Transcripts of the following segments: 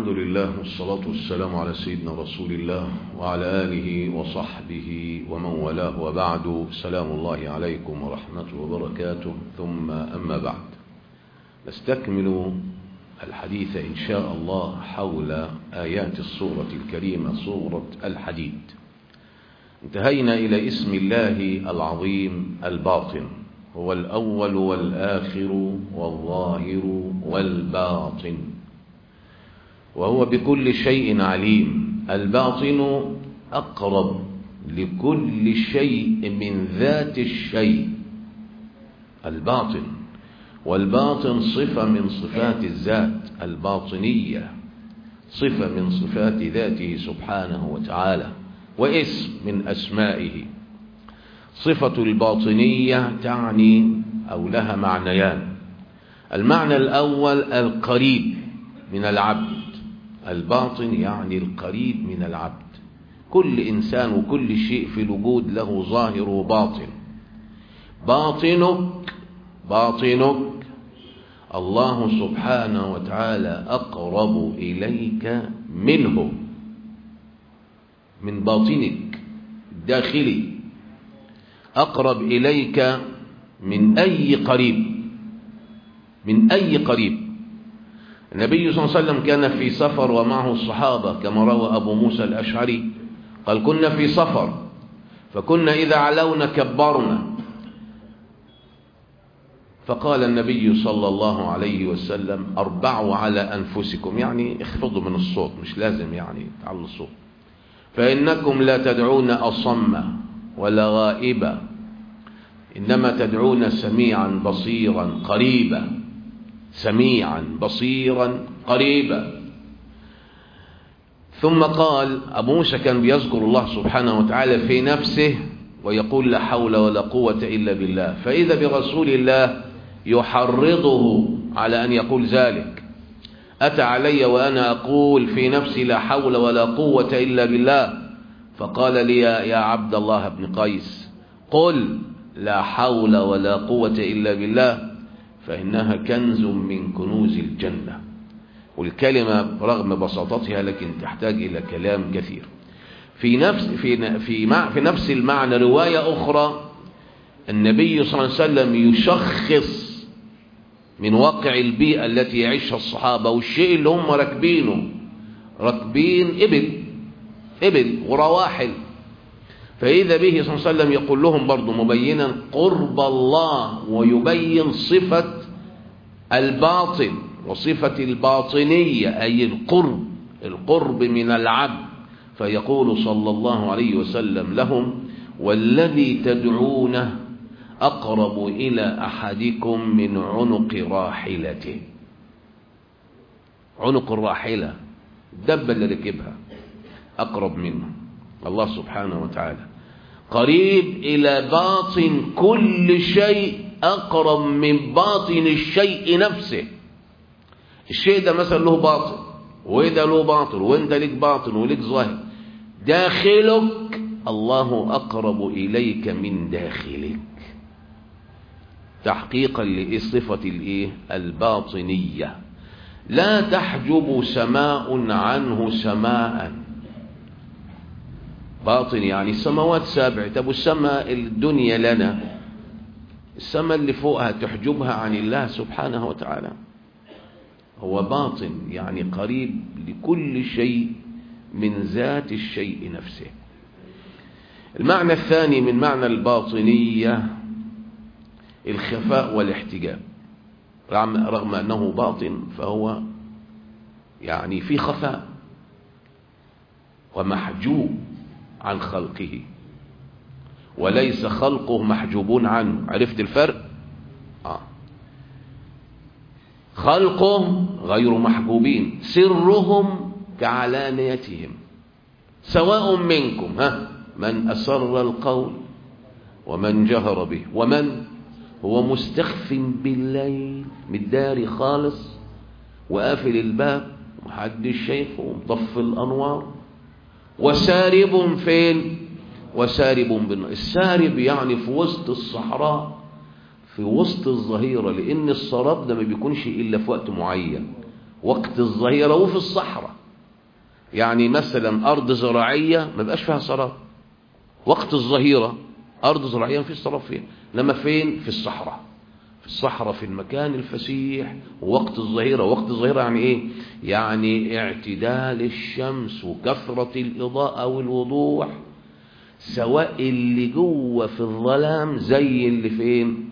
الحمد لله والصلاة والسلام على سيدنا رسول الله وعلى آله وصحبه ومن والاه وبعد سلام الله عليكم ورحمته وبركاته ثم أما بعد نستكمل الحديث إن شاء الله حول آيات الصورة الكريمة صورة الحديد انتهينا إلى اسم الله العظيم الباطن هو الأول والآخر والظاهر والباطن وهو بكل شيء عليم الباطن أقرب لكل شيء من ذات الشيء الباطن والباطن صفة من صفات الذات الباطنية صفة من صفات ذاته سبحانه وتعالى واسم من أسمائه صفة الباطنية تعني أو لها معنيان المعنى الأول القريب من العبد الباطن يعني القريب من العبد كل إنسان وكل شيء في الوجود له ظاهر وباطن باطنك باطنك الله سبحانه وتعالى أقرب إليك منه من باطنك داخلي أقرب إليك من أي قريب من أي قريب النبي صلى الله عليه وسلم كان في سفر ومعه الصحابة كما روى أبو موسى الأشعري قال كنا في سفر فكنا إذا علونا كبرنا فقال النبي صلى الله عليه وسلم أربعوا على أنفسكم يعني اخفضوا من الصوت مش لازم يعني تعلوا الصوت فإنكم لا تدعون أصم ولا غائبا إنما تدعون سميعا بصيرا قريبا سميعا بصيرا قريبا ثم قال أبو موسى كان بيذكر الله سبحانه وتعالى في نفسه ويقول لا حول ولا قوة إلا بالله فإذا برسول الله يحرضه على أن يقول ذلك أتى علي وأنا أقول في نفسي لا حول ولا قوة إلا بالله فقال لي يا عبد الله بن قيس قل لا حول ولا قوة إلا بالله فإنها كنز من كنوز الجنة والكلمة رغم بساطتها لكن تحتاج إلى كلام كثير في نفس في في في نفس المعنى رواية أخرى النبي صلى الله عليه وسلم يشخص من واقع البيئة التي يعيشها الصحابة والشيء اللي هم راكبينه راكبين إبل إبل ورواحل فإذا به صلى الله عليه وسلم يقول لهم برضو مبينا قرب الله ويبين صفة الباطن وصفة الباطنية أي القرب القرب من العبد فيقول صلى الله عليه وسلم لهم والذي تدعونه أقرب إلى أحدكم من عنق راحلته عنق الراحلة الدبة اللي ركبها أقرب منه الله سبحانه وتعالى قريب إلى باطن كل شيء أقرب من باطن الشيء نفسه الشيء ده مثلا له باطن وإذا له باطن وإنت لك باطن ولك ظاهر داخلك الله أقرب إليك من داخلك تحقيقا لصفة الإيه؟ الباطنية لا تحجب سماء عنه سماء باطن يعني السماوات سابع طب والسماء الدنيا لنا السماء اللي فوقها تحجبها عن الله سبحانه وتعالى هو باطن يعني قريب لكل شيء من ذات الشيء نفسه المعنى الثاني من معنى الباطنية الخفاء والاحتجاب رغم أنه باطن فهو يعني في خفاء ومحجوب عن خلقه وليس خلقه محجوبون عنه عرفت الفرق آه. خلقهم غير محجوبين سرهم كعلانيتهم سواء منكم ها من أسر القول ومن جهر به ومن هو مستخف بالليل مداري خالص وقافل الباب ومحدش شايفه ومطفي الأنوار وسارب فين وسارب بالنار السارب يعني في وسط الصحراء في وسط الظهيرة لأن السراب ده ما بيكونش إلا في وقت معين وقت الظهيرة وفي الصحراء يعني مثلا أرض زراعية ما بقاش فيها سراب وقت الظهيرة أرض زراعية ما فيش سراب فيها لما فين في الصحراء في الصحراء في المكان الفسيح ووقت الظهيرة وقت الظهيرة يعني ايه يعني اعتدال الشمس وكثرة الإضاءة والوضوح سواء اللي جوه في الظلام زي اللي فين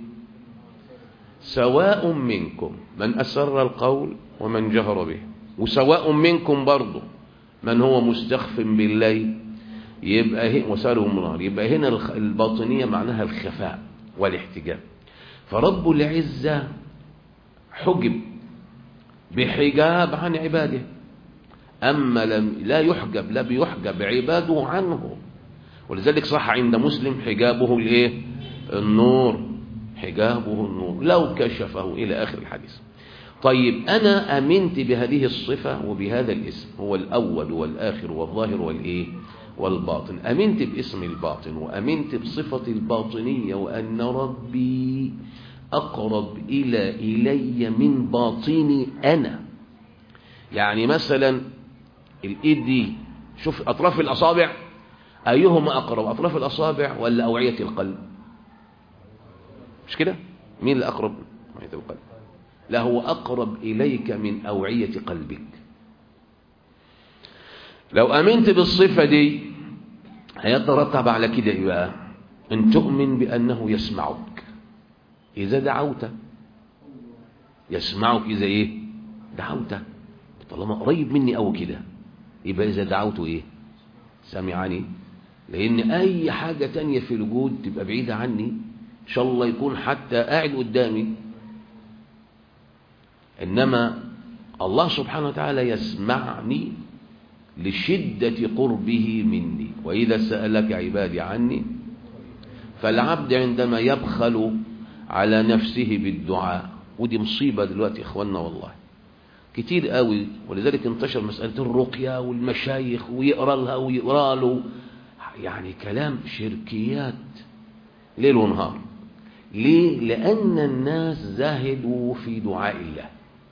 سواء منكم من أسر القول ومن جهر به وسواء منكم برضه من هو مستخف بالليل يبقى هنا وسالهم النار يبقى هنا الباطنية معناها الخفاء والاحتجاب فرب العزة حجب بحجاب عن عباده أما لم لا يحجب لا بيحجب عباده عنه ولذلك صح عند مسلم حجابه الايه النور حجابه النور لو كشفه إلى آخر الحديث طيب أنا أمنت بهذه الصفة وبهذا الاسم هو الأول والآخر والظاهر والإيه والباطن أمنت باسم الباطن وأمنت بصفة الباطنية وأن ربي أقرب إلى إلي من باطني أنا يعني مثلا الإيد دي شوف أطراف الأصابع أيهما أقرب أطراف الأصابع ولا أوعية القلب مش كده مين اللي أقرب أوعية القلب لا هو أقرب إليك من أوعية قلبك لو أمنت بالصفة دي هيترتب على كده إيه بقى أن تؤمن بأنه يسمعك إذا دعوت يسمعك إذا إيه دعوت طالما قريب مني أو كده يبقى إذا دعوت إيه سمعني لأن أي حاجة تانية في الوجود تبقى بعيدة عني إن شاء الله يكون حتى قاعد قدامي إنما الله سبحانه وتعالى يسمعني لشدة قربه مني وإذا سألك عبادي عني فالعبد عندما يبخل على نفسه بالدعاء ودي مصيبة دلوقتي إخواننا والله كتير قوي ولذلك انتشر مسألة الرقية والمشايخ ويقرأ لها ويقرأ له يعني كلام شركيات ليل ونهار ليه؟ لأن الناس زاهدوا في دعاء الله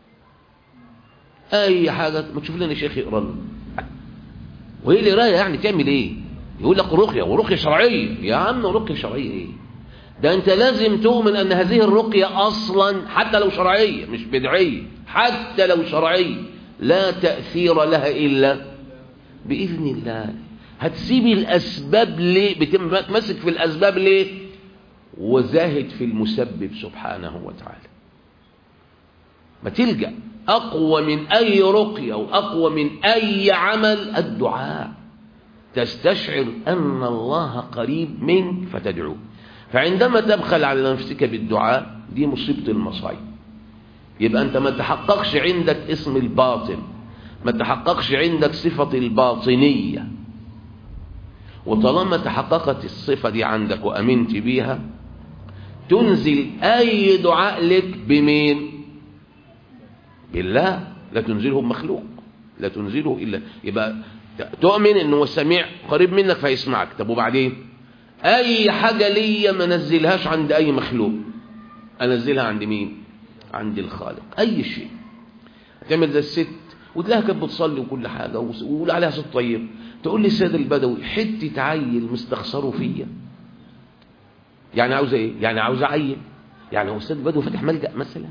أي حاجة ما تشوف لنا شيخ يقرأ لنا وهي القرايه يعني تعمل ايه يقول لك رقيه ورقيه شرعيه يا عم رقيه شرعيه ايه ده انت لازم تؤمن ان هذه الرقيه اصلا حتى لو شرعيه مش بدعيه حتى لو شرعيه لا تاثير لها الا باذن الله هتسيب الاسباب ليه بتمسك في الاسباب ليه وزاهد في المسبب سبحانه وتعالى ما تلجأ أقوى من أي رقية وأقوى من أي عمل الدعاء تستشعر أن الله قريب منك فتدعو فعندما تبخل على نفسك بالدعاء دي مصيبة المصايب يبقى أنت ما تحققش عندك اسم الباطن ما تحققش عندك صفة الباطنية وطالما تحققت الصفة دي عندك وأمنت بيها تنزل أي دعاء لك بمين بالله لا تنزله بمخلوق لا تنزله إلا يبقى تؤمن أنه السميع قريب منك فيسمعك طب وبعدين أي حاجة ليا ما نزلهاش عند أي مخلوق أنزلها عند مين عند الخالق أي شيء تعمل زي الست وتلاقيها كانت بتصلي وكل حاجة وقول عليها صوت طيب تقول لي السيد البدوي حتة عيل مستخسره فيا يعني عاوزة ايه يعني عاوزة عيل يعني هو السيد البدوي فاتح ملجأ مثلا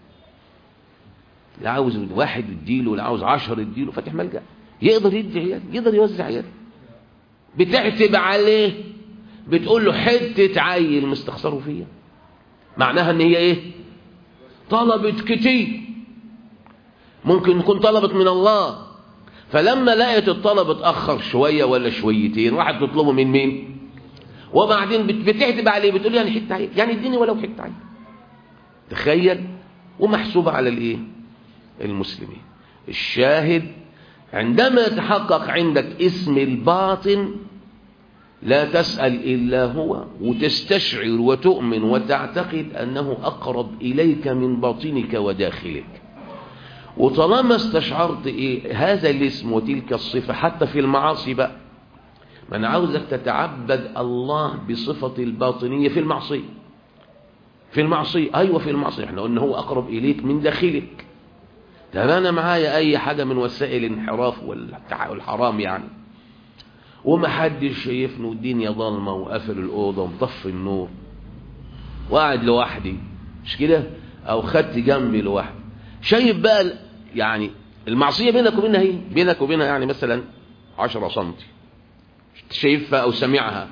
لا عاوز واحد يديله ولا عاوز عشر يديله فاتح ملجأ يقدر يدي عيال يقدر يوزع عيال بتعتب عليه بتقول له حتة عيل مستخسره فيا معناها ان هي ايه طلبت كتير ممكن تكون طلبت من الله فلما لقيت الطلب اتأخر شوية ولا شويتين راحت تطلبه من مين وبعدين بتعتب عليه بتقول يعني حتة عيل يعني اديني ولو حتة عيل تخيل ومحسوبة على الايه المسلمين الشاهد عندما يتحقق عندك اسم الباطن لا تسأل إلا هو وتستشعر وتؤمن وتعتقد أنه أقرب إليك من باطنك وداخلك وطالما استشعرت إيه هذا الاسم وتلك الصفة حتى في المعاصي بقى ما أنا عاوزك تتعبد الله بصفة الباطنية في المعصية في المعصية أيوة في المعصية احنا قلنا هو أقرب إليك من داخلك طب انا معايا اي حاجه من وسائل الانحراف والحرام يعني ومحدش شايفني والدنيا ضلمه وقافل الاوضه ومطفي النور وقاعد لوحدي مش كده او خدت جنبي لوحدي شايف بقى يعني المعصيه بينك وبينها ايه بينك وبينها يعني مثلا 10 سم شايفها او سمعها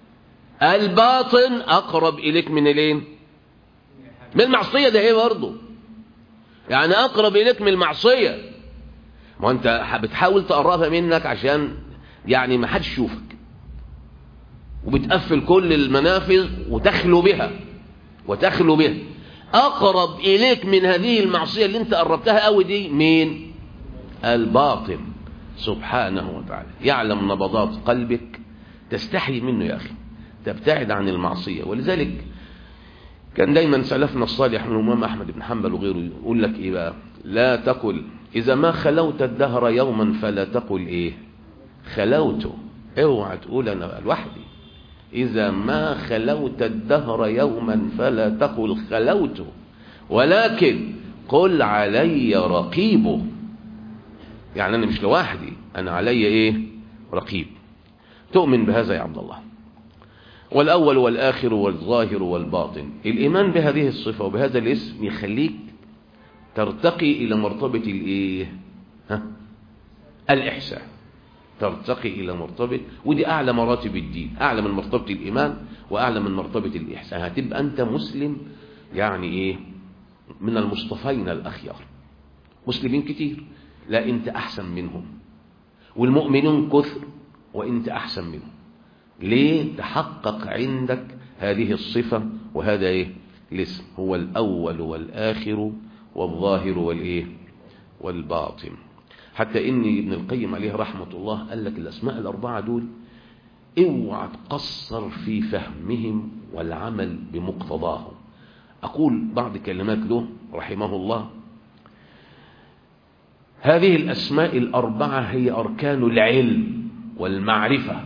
الباطن اقرب اليك من الين من المعصيه ده ايه برضه يعني اقرب اليك من المعصيه ما انت بتحاول تقربها منك عشان يعني ما حدش يشوفك وبتقفل كل المنافذ وتخلو بها وتخلو بها اقرب اليك من هذه المعصيه اللي انت قربتها قوي دي مين الباطن سبحانه وتعالى يعلم نبضات قلبك تستحي منه يا اخي تبتعد عن المعصيه ولذلك كان دايما سلفنا الصالح من الامام احمد بن حنبل وغيره يقول لك ايه بقى لا تقل اذا ما خلوت الدهر يوما فلا تقل ايه خلوت اوعى تقول انا لوحدي اذا ما خلوت الدهر يوما فلا تقل خلوت ولكن قل علي رقيب يعني انا مش لوحدي انا علي ايه رقيب تؤمن بهذا يا عبد الله والأول والآخر والظاهر والباطن الإيمان بهذه الصفة وبهذا الاسم يخليك ترتقي إلى مرتبة الإيه ها؟ الإحسان ترتقي إلى مرتبة ودي أعلى مراتب الدين أعلى من مرتبة الإيمان وأعلى من مرتبة الإحسان هتبقى أنت مسلم يعني إيه من المصطفين الأخيار مسلمين كتير لا أنت أحسن منهم والمؤمنون كثر وأنت أحسن منهم ليه تحقق عندك هذه الصفة وهذا ايه الاسم هو الأول والآخر والظاهر والايه والباطن حتى إن ابن القيم عليه رحمة الله قال لك الأسماء الأربعة دول اوعى تقصر في فهمهم والعمل بمقتضاهم أقول بعض كلمات له رحمه الله هذه الأسماء الأربعة هي أركان العلم والمعرفة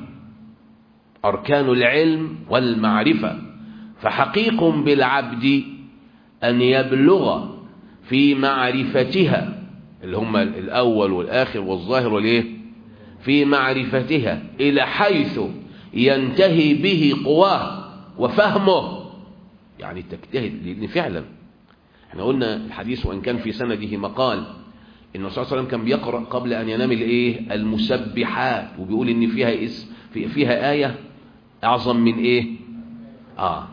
أركان العلم والمعرفة فحقيق بالعبد أن يبلغ في معرفتها اللي هم الأول والآخر والظاهر والإيه في معرفتها إلى حيث ينتهي به قواه وفهمه يعني تجتهد لأن فعلا احنا قلنا الحديث وإن كان في سنده مقال إن الرسول صلى الله عليه وسلم كان بيقرأ قبل أن ينام الإيه المسبحات وبيقول إن فيها اسم فيها آية أعظم من إيه آه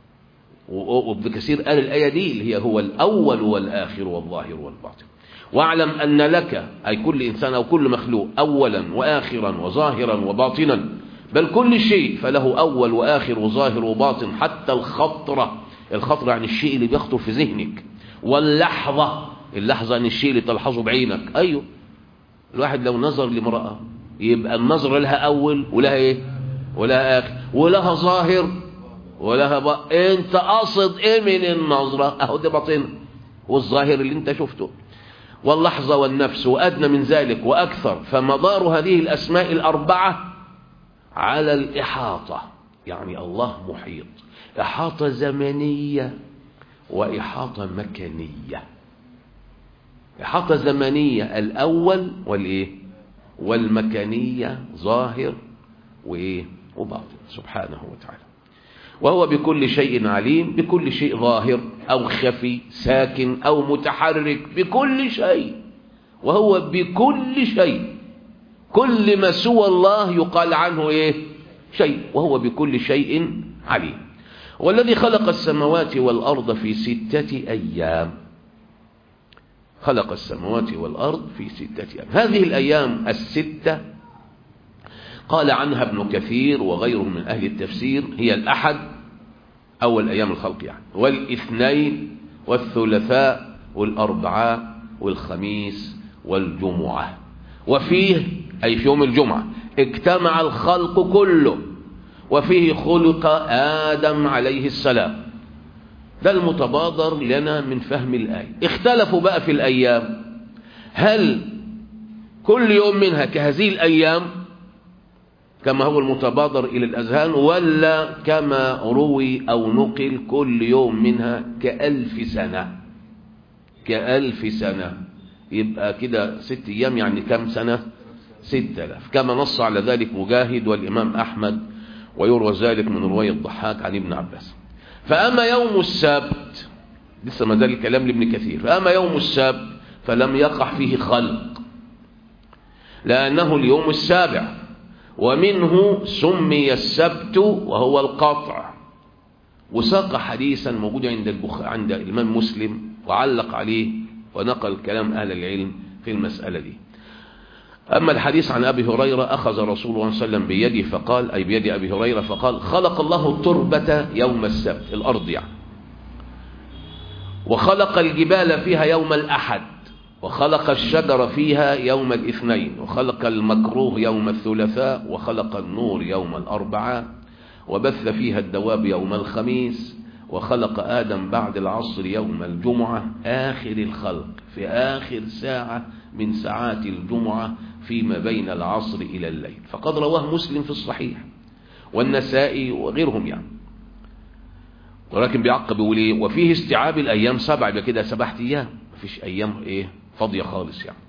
وابن كثير قال الآية دي اللي هي هو الأول والآخر والظاهر والباطن واعلم أن لك أي كل إنسان أو كل مخلوق أولا وآخرا وظاهرا وباطنا بل كل شيء فله أول وآخر وظاهر وباطن حتى الخطرة الخطرة عن الشيء اللي بيخطر في ذهنك واللحظة اللحظة عن الشيء اللي تلحظه بعينك أيوه الواحد لو نظر لامرأة يبقى النظر لها أول ولها إيه ولها آخر ولها ظاهر ولها بق... انت قصد ايه من النظرة اهو ده باطنها والظاهر اللي انت شفته واللحظة والنفس وأدنى من ذلك وأكثر فمدار هذه الأسماء الأربعة على الإحاطة يعني الله محيط إحاطة زمنية وإحاطة مكانية إحاطة زمنية الأول والإيه والمكانية ظاهر وإيه وباطن سبحانه وتعالى وهو بكل شيء عليم بكل شيء ظاهر أو خفي ساكن أو متحرك بكل شيء وهو بكل شيء كل ما سوى الله يقال عنه إيه شيء وهو بكل شيء عليم والذي خلق السماوات والأرض في ستة أيام خلق السماوات والأرض في ستة أيام هذه الأيام الستة قال عنها ابن كثير وغيره من أهل التفسير هي الأحد أول أيام الخلق يعني والاثنين والثلاثاء والأربعاء والخميس والجمعة وفيه أي في يوم الجمعة اجتمع الخلق كله وفيه خلق آدم عليه السلام ده المتبادر لنا من فهم الآية اختلفوا بقى في الأيام هل كل يوم منها كهذه الأيام كما هو المتبادر إلى الأذهان ولا كما روي أو نقل كل يوم منها كألف سنة كألف سنة يبقى كده ست أيام يعني كم سنة ستة آلاف كما نص على ذلك مجاهد والإمام أحمد ويروى ذلك من رواية الضحاك عن ابن عباس فأما يوم السبت لسه ما زال الكلام لابن كثير فأما يوم السبت فلم يقع فيه خلق لأنه اليوم السابع ومنه سمي السبت وهو القطع وساق حديثا موجود عند البخ... عند الإمام مسلم وعلق عليه ونقل كلام أهل العلم في المسألة دي أما الحديث عن أبي هريرة أخذ رسول الله صلى الله عليه وسلم بيده فقال أي بيد أبي هريرة فقال خلق الله التربة يوم السبت الأرض يعني وخلق الجبال فيها يوم الأحد وخلق الشجر فيها يوم الاثنين وخلق المكروه يوم الثلاثاء وخلق النور يوم الأربعاء وبث فيها الدواب يوم الخميس وخلق آدم بعد العصر يوم الجمعة آخر الخلق في آخر ساعة من ساعات الجمعة فيما بين العصر إلى الليل فقد رواه مسلم في الصحيح والنسائي وغيرهم يعني ولكن بيعقب يقول ايه وفيه استيعاب الايام سبع يبقى كده سبعة ايام مفيش ايام ايه فاضيه خالص يعني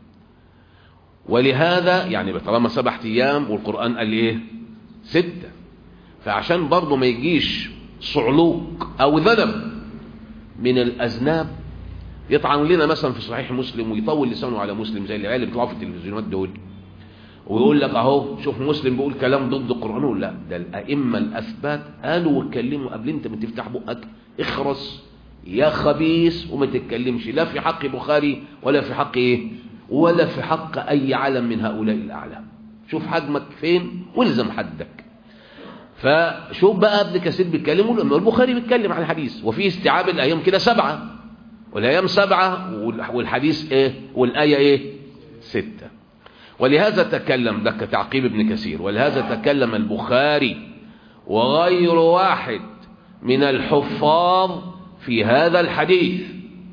ولهذا يعني طالما سبعة ايام والقران قال ايه ستة فعشان برضه ما يجيش صعلوك او ذنب من الاذناب يطعن لنا مثلا في صحيح مسلم ويطول لسانه على مسلم زي العيال اللي بيطلعوا في التلفزيونات دول ويقول لك اهو شوف مسلم بيقول كلام ضد القران ولا لا ده الائمه الاثبات قالوا واتكلموا قبل انت ما تفتح بقك اخرس يا خبيث وما تتكلمش لا في حق بخاري ولا في حق ايه ولا في حق اي علم من هؤلاء الاعلام شوف حجمك فين والزم حدك فشوف بقى ابن كثير بيتكلم لما البخاري بيتكلم عن الحديث وفي استيعاب الايام كده سبعه والايام سبعه والحديث ايه والايه ايه سته ولهذا تكلم ده كتعقيب ابن كثير ولهذا تكلم البخاري وغير واحد من الحفاظ في هذا الحديث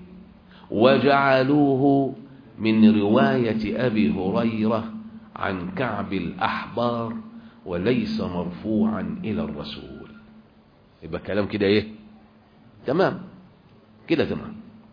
وجعلوه من رواية أبي هريرة عن كعب الأحبار وليس مرفوعا إلى الرسول يبقى كلام كده إيه تمام كده تمام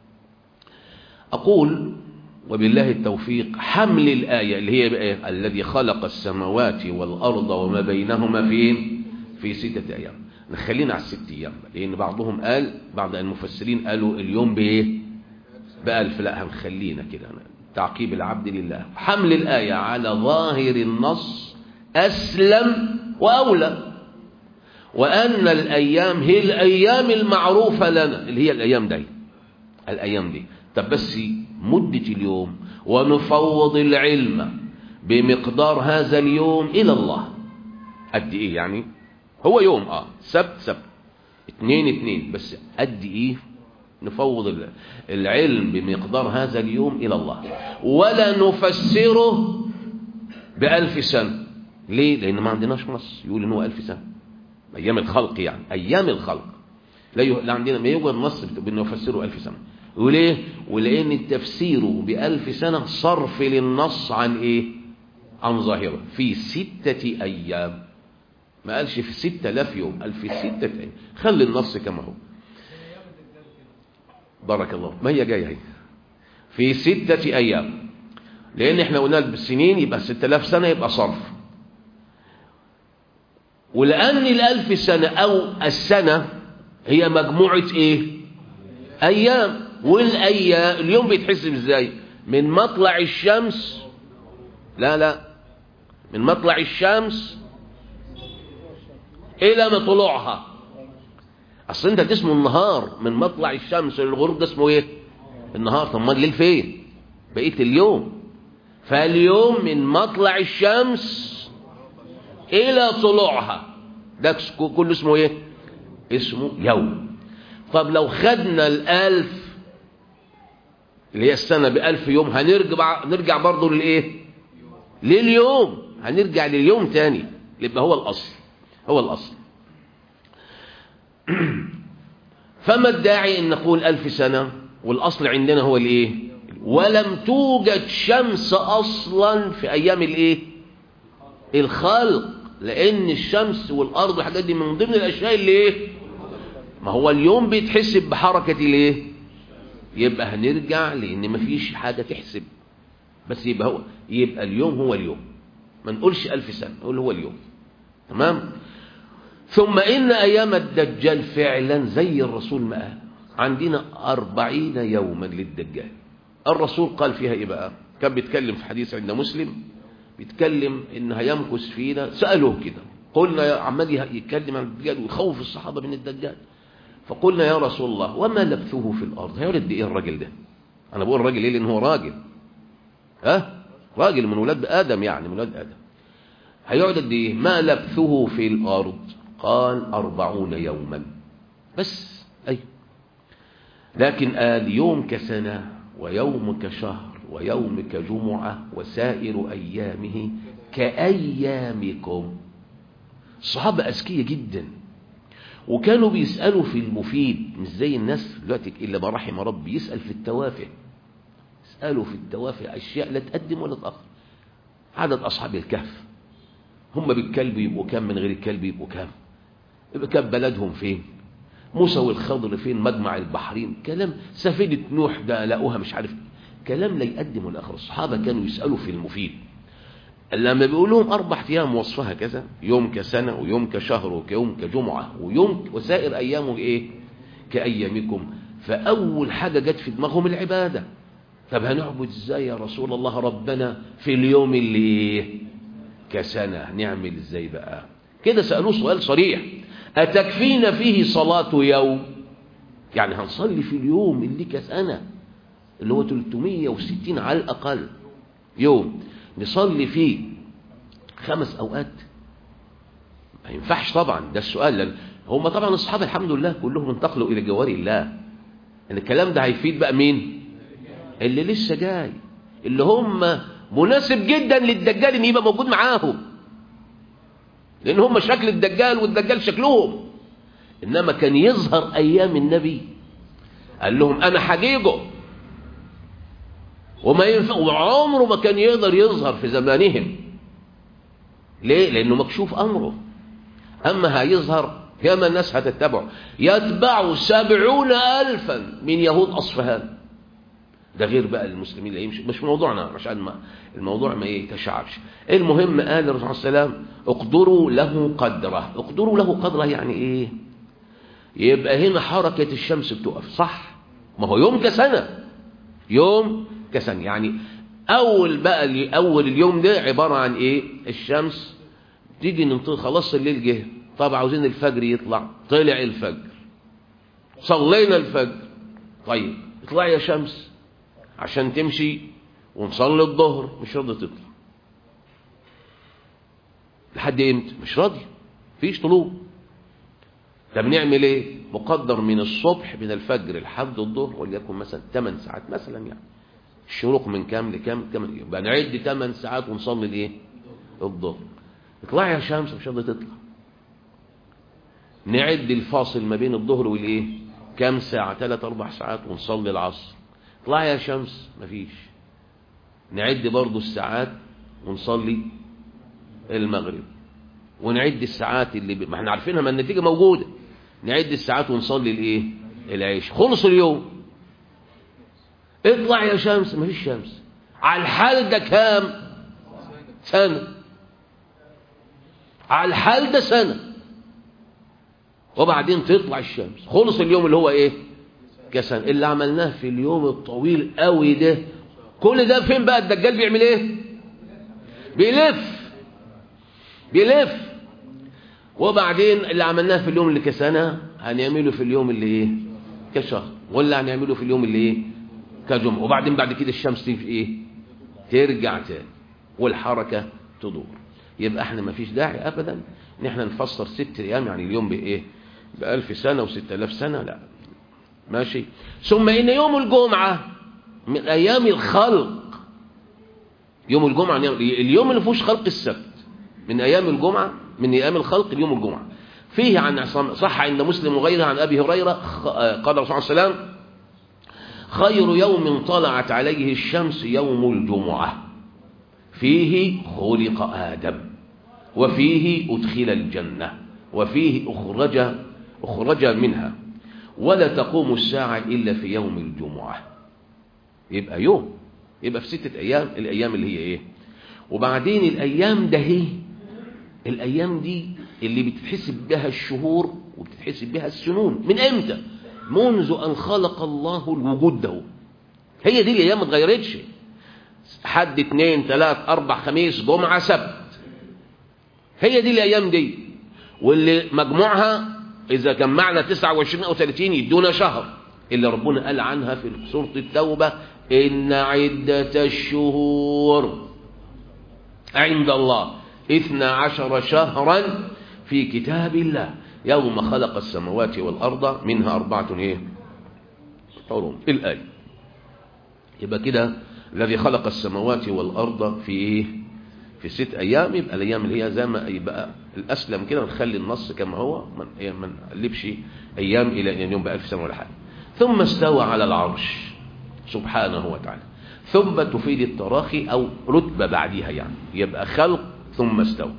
أقول وبالله التوفيق حمل الآية اللي هي بقى الذي خلق السماوات والأرض وما بينهما فين في ستة أيام نخلينا على الست أيام لأن بعضهم قال بعض المفسرين قالوا اليوم بإيه بألف لا هنخلينا كده تعقيب العبد لله حمل الآية على ظاهر النص أسلم وأولى وأن الأيام هي الأيام المعروفة لنا اللي هي الأيام دي الأيام دي طب بس مدة اليوم ونفوض العلم بمقدار هذا اليوم إلى الله قد إيه يعني هو يوم آه سبت سبت اتنين اتنين بس قد إيه نفوض العلم بمقدار هذا اليوم إلى الله ولا نفسره بألف سنة ليه؟ لأن ما عندناش نص يقول إن هو ألف سنة أيام الخلق يعني أيام الخلق لا, ي... لا عندنا ما يوجد نص بنفسره ألف سنة وليه ولان التفسير بألف سنة صرف للنص عن ايه عن ظاهرة في ستة ايام ما قالش في ستة آلاف يوم قال في ستة ايام خلي النص كما هو بارك الله ما هي جاية هي في ستة ايام لان احنا قلنا بالسنين يبقى ستة آلاف سنة يبقى صرف ولأن الألف سنة أو السنة هي مجموعة ايه ايام والايام اليوم بيتحسب ازاي من مطلع الشمس لا لا من مطلع الشمس الى مطلوعها اصل انت اسمه النهار من مطلع الشمس للغروب ده اسمه ايه النهار طب ما الليل فين بقيه اليوم فاليوم من مطلع الشمس الى طلوعها ده كله اسمه ايه اسمه يوم طب لو خدنا الالف اللي هي السنة بألف يوم هنرجع نرجع برضه للإيه لليوم هنرجع لليوم تاني يبقى هو الأصل هو الأصل فما الداعي أن نقول ألف سنة والأصل عندنا هو الإيه ولم توجد شمس أصلا في أيام الإيه الخلق لأن الشمس والأرض والحاجات دي من ضمن الأشياء اللي إيه ما هو اليوم بيتحسب بحركة الإيه يبقى هنرجع لان مفيش حاجة تحسب بس يبقى هو يبقى اليوم هو اليوم ما نقولش ألف سنة نقول هو اليوم تمام ثم إن أيام الدجال فعلا زي الرسول ما قال عندنا أربعين يوما للدجال الرسول قال فيها إيه بقى كان بيتكلم في حديث عند مسلم بيتكلم إن هيمكث فينا سألوه كده قلنا يا عمال يتكلم عن الدجال ويخوف الصحابة من الدجال فقلنا يا رسول الله وما لبثه في الأرض هيولد إيه الراجل ده أنا بقول راجل إيه لأن هو راجل ها راجل من ولاد آدم يعني من ولاد آدم هيقعد قد إيه ما لبثه في الأرض قال أربعون يوما بس أي لكن قال يوم كسنة ويوم كشهر ويوم كجمعة وسائر أيامه كأيامكم الصحابة أذكياء جدا وكانوا بيسألوا في المفيد مش زي الناس دلوقتي إلا ما رحم ربي يسأل في التوافه يسألوا في التوافه أشياء لا تقدم ولا تأخر عدد أصحاب الكهف هم بالكلب يبقوا كام من غير الكلب يبقوا كام يبقى كان بلدهم فين موسى والخضر فين مجمع البحرين كلام سفينة نوح ده لقوها مش عارف كلام لا يقدم ولا آخر الصحابة كانوا يسألوا في المفيد لما بيقول لهم أربع أيام وصفها كذا يوم كسنة ويوم كشهر ويوم كجمعة ويوم وسائر أيامه إيه كأيامكم فأول حاجة جت في دماغهم العبادة طب هنعبد إزاي يا رسول الله ربنا في اليوم اللي كسنة نعمل إزاي بقى كده سألوه سؤال صريح أتكفينا فيه صلاة يوم يعني هنصلي في اليوم اللي كسنة اللي هو 360 على الأقل يوم نصلي فيه خمس أوقات ما ينفعش طبعا ده السؤال لأن هم طبعا الصحابة الحمد لله كلهم انتقلوا إلى جوار الله ان الكلام ده هيفيد بقى مين اللي لسه جاي اللي هم مناسب جدا للدجال ان يبقى موجود معاهم لان هم شكل الدجال والدجال شكلهم انما كان يظهر ايام النبي قال لهم انا حجيجه وما ينفع وعمره ما كان يقدر يظهر في زمانهم ليه لانه مكشوف امره اما هيظهر ياما الناس هتتبعه يتبعوا سبعون الفا من يهود اصفهان ده غير بقى المسلمين اللي يمشي مش موضوعنا عشان ما الموضوع ما يتشعبش المهم قال الرسول صلى الله عليه وسلم اقدروا له قدره اقدروا له قدره يعني ايه يبقى هنا حركة الشمس بتقف صح ما هو يوم كسنة يوم كسنة يعني اول بقى اول اليوم ده عبارة عن ايه الشمس تيجي ننطق خلاص الليل جه طب عاوزين الفجر يطلع طلع الفجر صلينا الفجر طيب اطلع يا شمس عشان تمشي ونصلي الظهر مش راضي تطلع لحد امتى مش راضي فيش طلوع طب نعمل ايه مقدر من الصبح من الفجر لحد الظهر وليكن مثلا 8 ساعات مثلا يعني الشروق من كام لكام كام يبقى نعد 8 ساعات ونصلي الايه الظهر اطلع يا شمس مش راضي تطلع نعد الفاصل ما بين الظهر والايه كام ساعه 3 4 ساعات ونصلي العصر اطلع يا شمس مفيش نعد برضو الساعات ونصلي المغرب ونعد الساعات اللي ب... ما احنا عارفينها ما النتيجه موجوده نعد الساعات ونصلي الايه العيش خلص اليوم اطلع يا شمس مفيش شمس على الحال ده كام سنه على الحال ده سنه وبعدين تطلع الشمس خلص اليوم اللي هو ايه كسن اللي عملناه في اليوم الطويل قوي ده كل ده فين بقى الدجال بيعمل ايه بيلف بيلف وبعدين اللي عملناه في اليوم اللي كسنه هنعمله في اليوم اللي ايه كشهر ولا هنعمله في اليوم اللي ايه كجمعه وبعدين بعد كده الشمس تيجي ايه ترجع تاني والحركه تدور يبقى احنا ما فيش داعي ابدا ان احنا نفسر ست ايام يعني اليوم بايه بألف سنة وست آلاف سنة لا ماشي ثم إن يوم الجمعة من أيام الخلق يوم الجمعة اليوم اللي فيهوش خلق السبت من أيام الجمعة من أيام الخلق اليوم الجمعة فيه عن صح عند مسلم وغيره عن أبي هريرة قال الرسول صلى الله عليه وسلم خير يوم طلعت عليه الشمس يوم الجمعة فيه خلق آدم وفيه أدخل الجنة وفيه أخرج أخرج منها ولا تقوم الساعة إلا في يوم الجمعة يبقى يوم يبقى في ستة أيام الأيام اللي هي إيه وبعدين الأيام ده هي الأيام دي اللي بتتحسب بها الشهور وبتتحسب بها السنون من إمتى منذ أن خلق الله الوجود ده هي دي الأيام ما اتغيرتش حد اتنين تلات أربع خميس جمعة سبت هي دي الأيام دي واللي مجموعها إذا جمعنا 29 أو 30 يدونا شهر اللي ربنا قال عنها في سورة التوبة إن عدة الشهور عند الله إثنى عشر شهرا في كتاب الله يوم خلق السماوات والأرض منها أربعة إيه حرم الآية يبقى كده الذي خلق السماوات والأرض في إيه في ست أيام يبقى الأيام اللي هي زي ما يبقى الأسلم كده نخلي النص كما هو من ما نقلبش أيام إلى أن يوم بألف سنة ولا حاجة ثم استوى على العرش سبحانه وتعالى ثم تفيد التراخي أو رتبة بعدها يعني يبقى خلق ثم استوى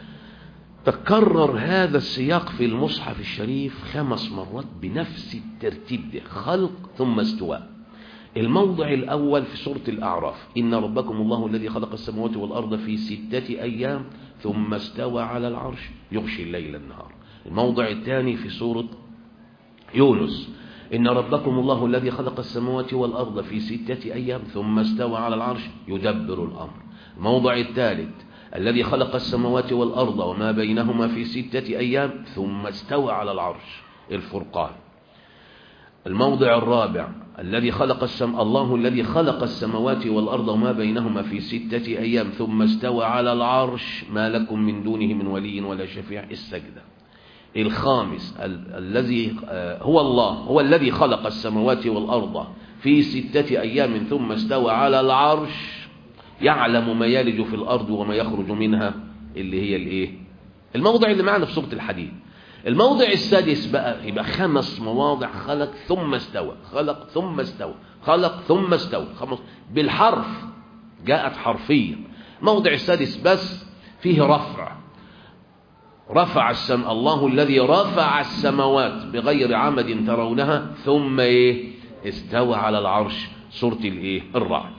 تكرر هذا السياق في المصحف الشريف خمس مرات بنفس الترتيب ده خلق ثم استواء الموضع الأول في سورة الأعراف إن ربكم الله الذي خلق السماوات والأرض في ستة أيام ثم استوى على العرش يغشي الليل النهار الموضع الثاني في سورة يونس إن ربكم الله الذي خلق السماوات والأرض في ستة أيام ثم استوى على العرش يدبر الأمر الموضع الثالث الذي خلق السماوات والأرض وما بينهما في ستة أيام ثم استوى على العرش الفرقان الموضع الرابع الذي خلق السم الله الذي خلق السماوات والأرض وما بينهما في ستة أيام ثم استوى على العرش ما لكم من دونه من ولي ولا شفيع السجدة الخامس ال الذي هو الله هو الذي خلق السماوات والأرض في ستة أيام ثم استوى على العرش يعلم ما يلج في الأرض وما يخرج منها اللي هي الايه الموضع اللي معنا في سورة الحديد الموضع السادس بقى يبقى خمس مواضع خلق ثم استوى خلق ثم استوى خلق ثم استوى خمس بالحرف جاءت حرفيا موضع السادس بس فيه رفع رفع السم الله الذي رفع السماوات بغير عمد ترونها ثم ايه استوى على العرش سورة الايه الرعد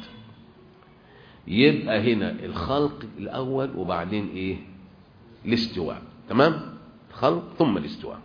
يبقى هنا الخلق الاول وبعدين ايه الاستواء تمام الخلق ثم الاستواء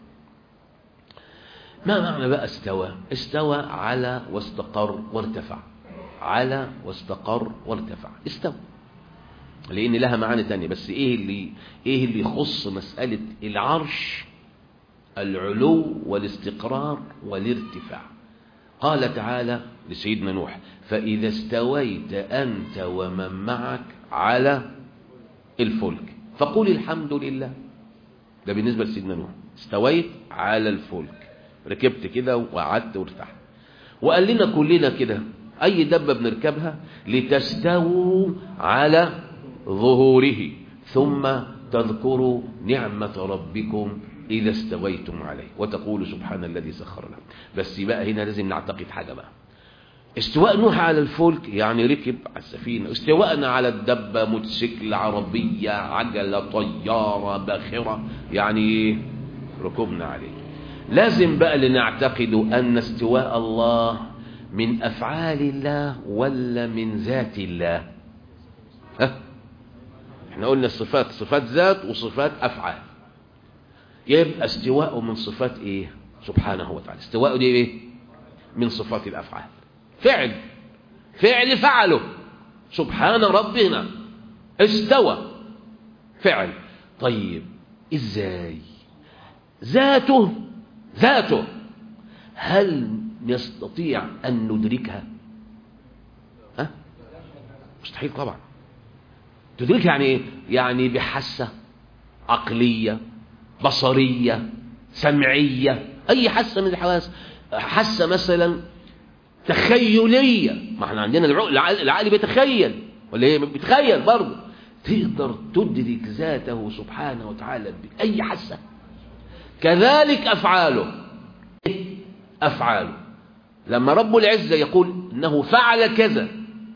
ما معنى بقى استوى استوى على واستقر وارتفع على واستقر وارتفع استوى لان لها معاني تانية بس ايه اللي ايه اللي يخص مسألة العرش العلو والاستقرار والارتفاع قال تعالى لسيدنا نوح فإذا استويت أنت ومن معك على الفلك فقول الحمد لله ده بالنسبة لسيدنا نوح استويت على الفلك ركبت كده وقعدت وارتحت وقال لنا كلنا كده أي دبة بنركبها لتستووا على ظهوره ثم تذكروا نعمة ربكم إذا استويتم عليه وتقول سبحان الذي سخر لنا بس بقى هنا لازم نعتقد حاجة بقى استواء نوح على الفلك يعني ركب على السفينة استواءنا على الدبة موتوسيكل عربية عجلة طيارة باخرة يعني ركبنا عليه لازم بقى لنعتقد أن استواء الله من أفعال الله ولا من ذات الله ها؟ احنا قلنا الصفات صفات ذات وصفات أفعال يبقى استواءه من صفات ايه سبحانه وتعالى استواءه دي ايه من صفات الأفعال فعل فعل فعله سبحان ربنا استوى فعل طيب ازاي ذاته ذاته هل نستطيع أن ندركها ها؟ مستحيل طبعا تدركها يعني ايه يعني بحاسة عقلية بصرية سمعية أي حاسة من الحواس حاسة مثلا تخيلية ما احنا عندنا العقل العقل بيتخيل ولا ايه بيتخيل برضه تقدر تدرك ذاته سبحانه وتعالى بأي حاسة كذلك أفعاله أفعاله لما رب العزة يقول إنه فعل كذا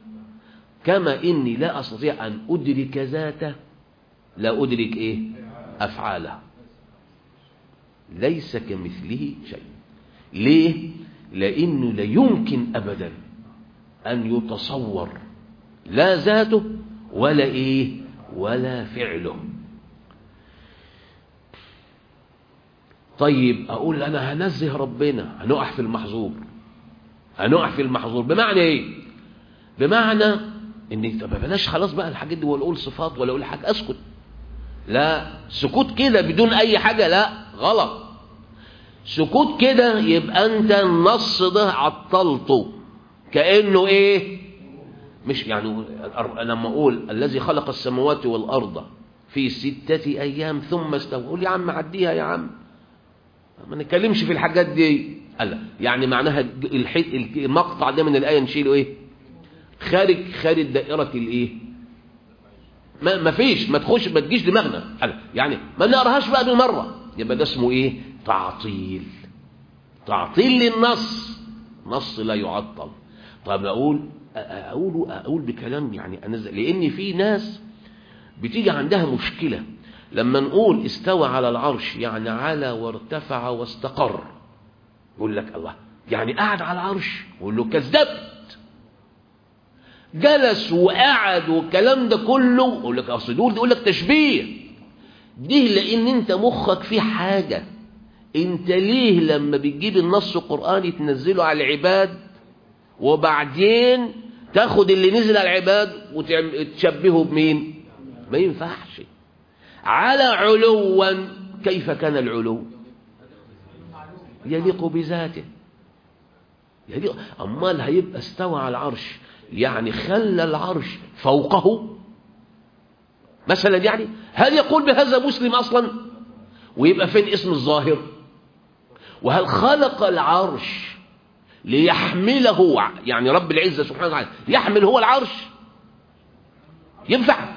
كما إني لا أستطيع أن أدرك ذاته لا أدرك إيه أفعاله ليس كمثله شيء ليه لأنه لا يمكن أبدا أن يتصور لا ذاته ولا ايه ولا فعله طيب اقول انا هنزه ربنا هنقع في المحظور هنقع في المحظور بمعنى ايه بمعنى ان طب بلاش خلاص بقى الحاجات دي ولا اقول صفات ولا اقول حاجه اسكت لا سكوت كده بدون اي حاجه لا غلط سكوت كده يبقى انت النص ده عطلته كانه ايه مش يعني لما اقول الذي خلق السماوات والارض في ستة ايام ثم استوى قول يا عم عديها يا عم ما نتكلمش في الحاجات دي لا يعني معناها المقطع ده من الايه نشيله ايه خارج خارج دائره الايه ما ما فيش ما تخش ما تجيش دماغنا يعني ما نقراهاش بقى بالمره يبقى ده اسمه ايه تعطيل تعطيل للنص نص لا يعطل طب اقول اقول اقول بكلام يعني انزل لان في ناس بتيجي عندها مشكله لما نقول استوى على العرش يعني على وارتفع واستقر يقول لك الله يعني قعد على العرش يقول له كذبت جلس وقعد والكلام ده كله يقول لك اصل دول يقول لك تشبيه دي لان انت مخك فيه حاجه انت ليه لما بتجيب النص القراني تنزله على العباد وبعدين تاخد اللي نزل على العباد وتشبهه بمين ما ينفعش على علوا كيف كان العلو يليق بذاته يليق امال هيبقى استوى على العرش يعني خلى العرش فوقه مثلا يعني هل يقول بهذا مسلم اصلا ويبقى فين اسم الظاهر وهل خلق العرش ليحمله يعني رب العزة سبحانه وتعالى يحمل هو العرش ينفع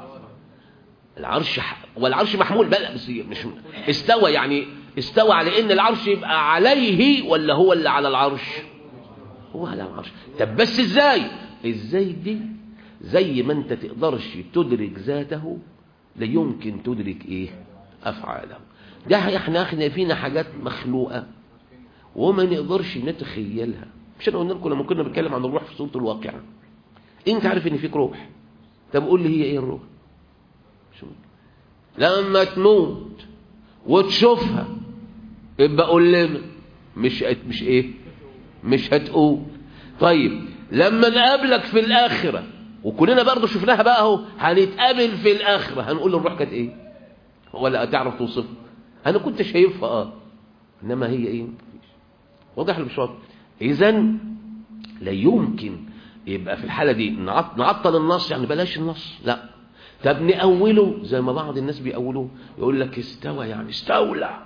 العرش والعرش محمول بل بس مش استوى يعني استوى على ان العرش يبقى عليه ولا هو اللي على العرش هو على العرش طب بس ازاي ازاي دي زي ما انت تقدرش تدرك ذاته لا يمكن تدرك ايه افعاله ده احنا احنا فينا حاجات مخلوقه وما نقدرش نتخيلها مش انا قلنا لكم لما كنا بنتكلم عن الروح في صوره الواقعه انت عارف ان فيك روح طب قول لي هي ايه الروح شو لما تموت وتشوفها يبقى قول لنا مش مش ايه مش هتقول طيب لما نقابلك في الاخره وكلنا برضه شفناها بقى اهو هنتقابل في الاخره هنقول الروح كانت ايه ولا تعرف توصفها انا كنت شايفها اه انما هي ايه واضح ولا مش واضح اذا لا يمكن يبقى في الحاله دي نعطل النص يعني بلاش النص لا طب نأوله زي ما بعض الناس بيأولوه يقول لك استوى يعني استولى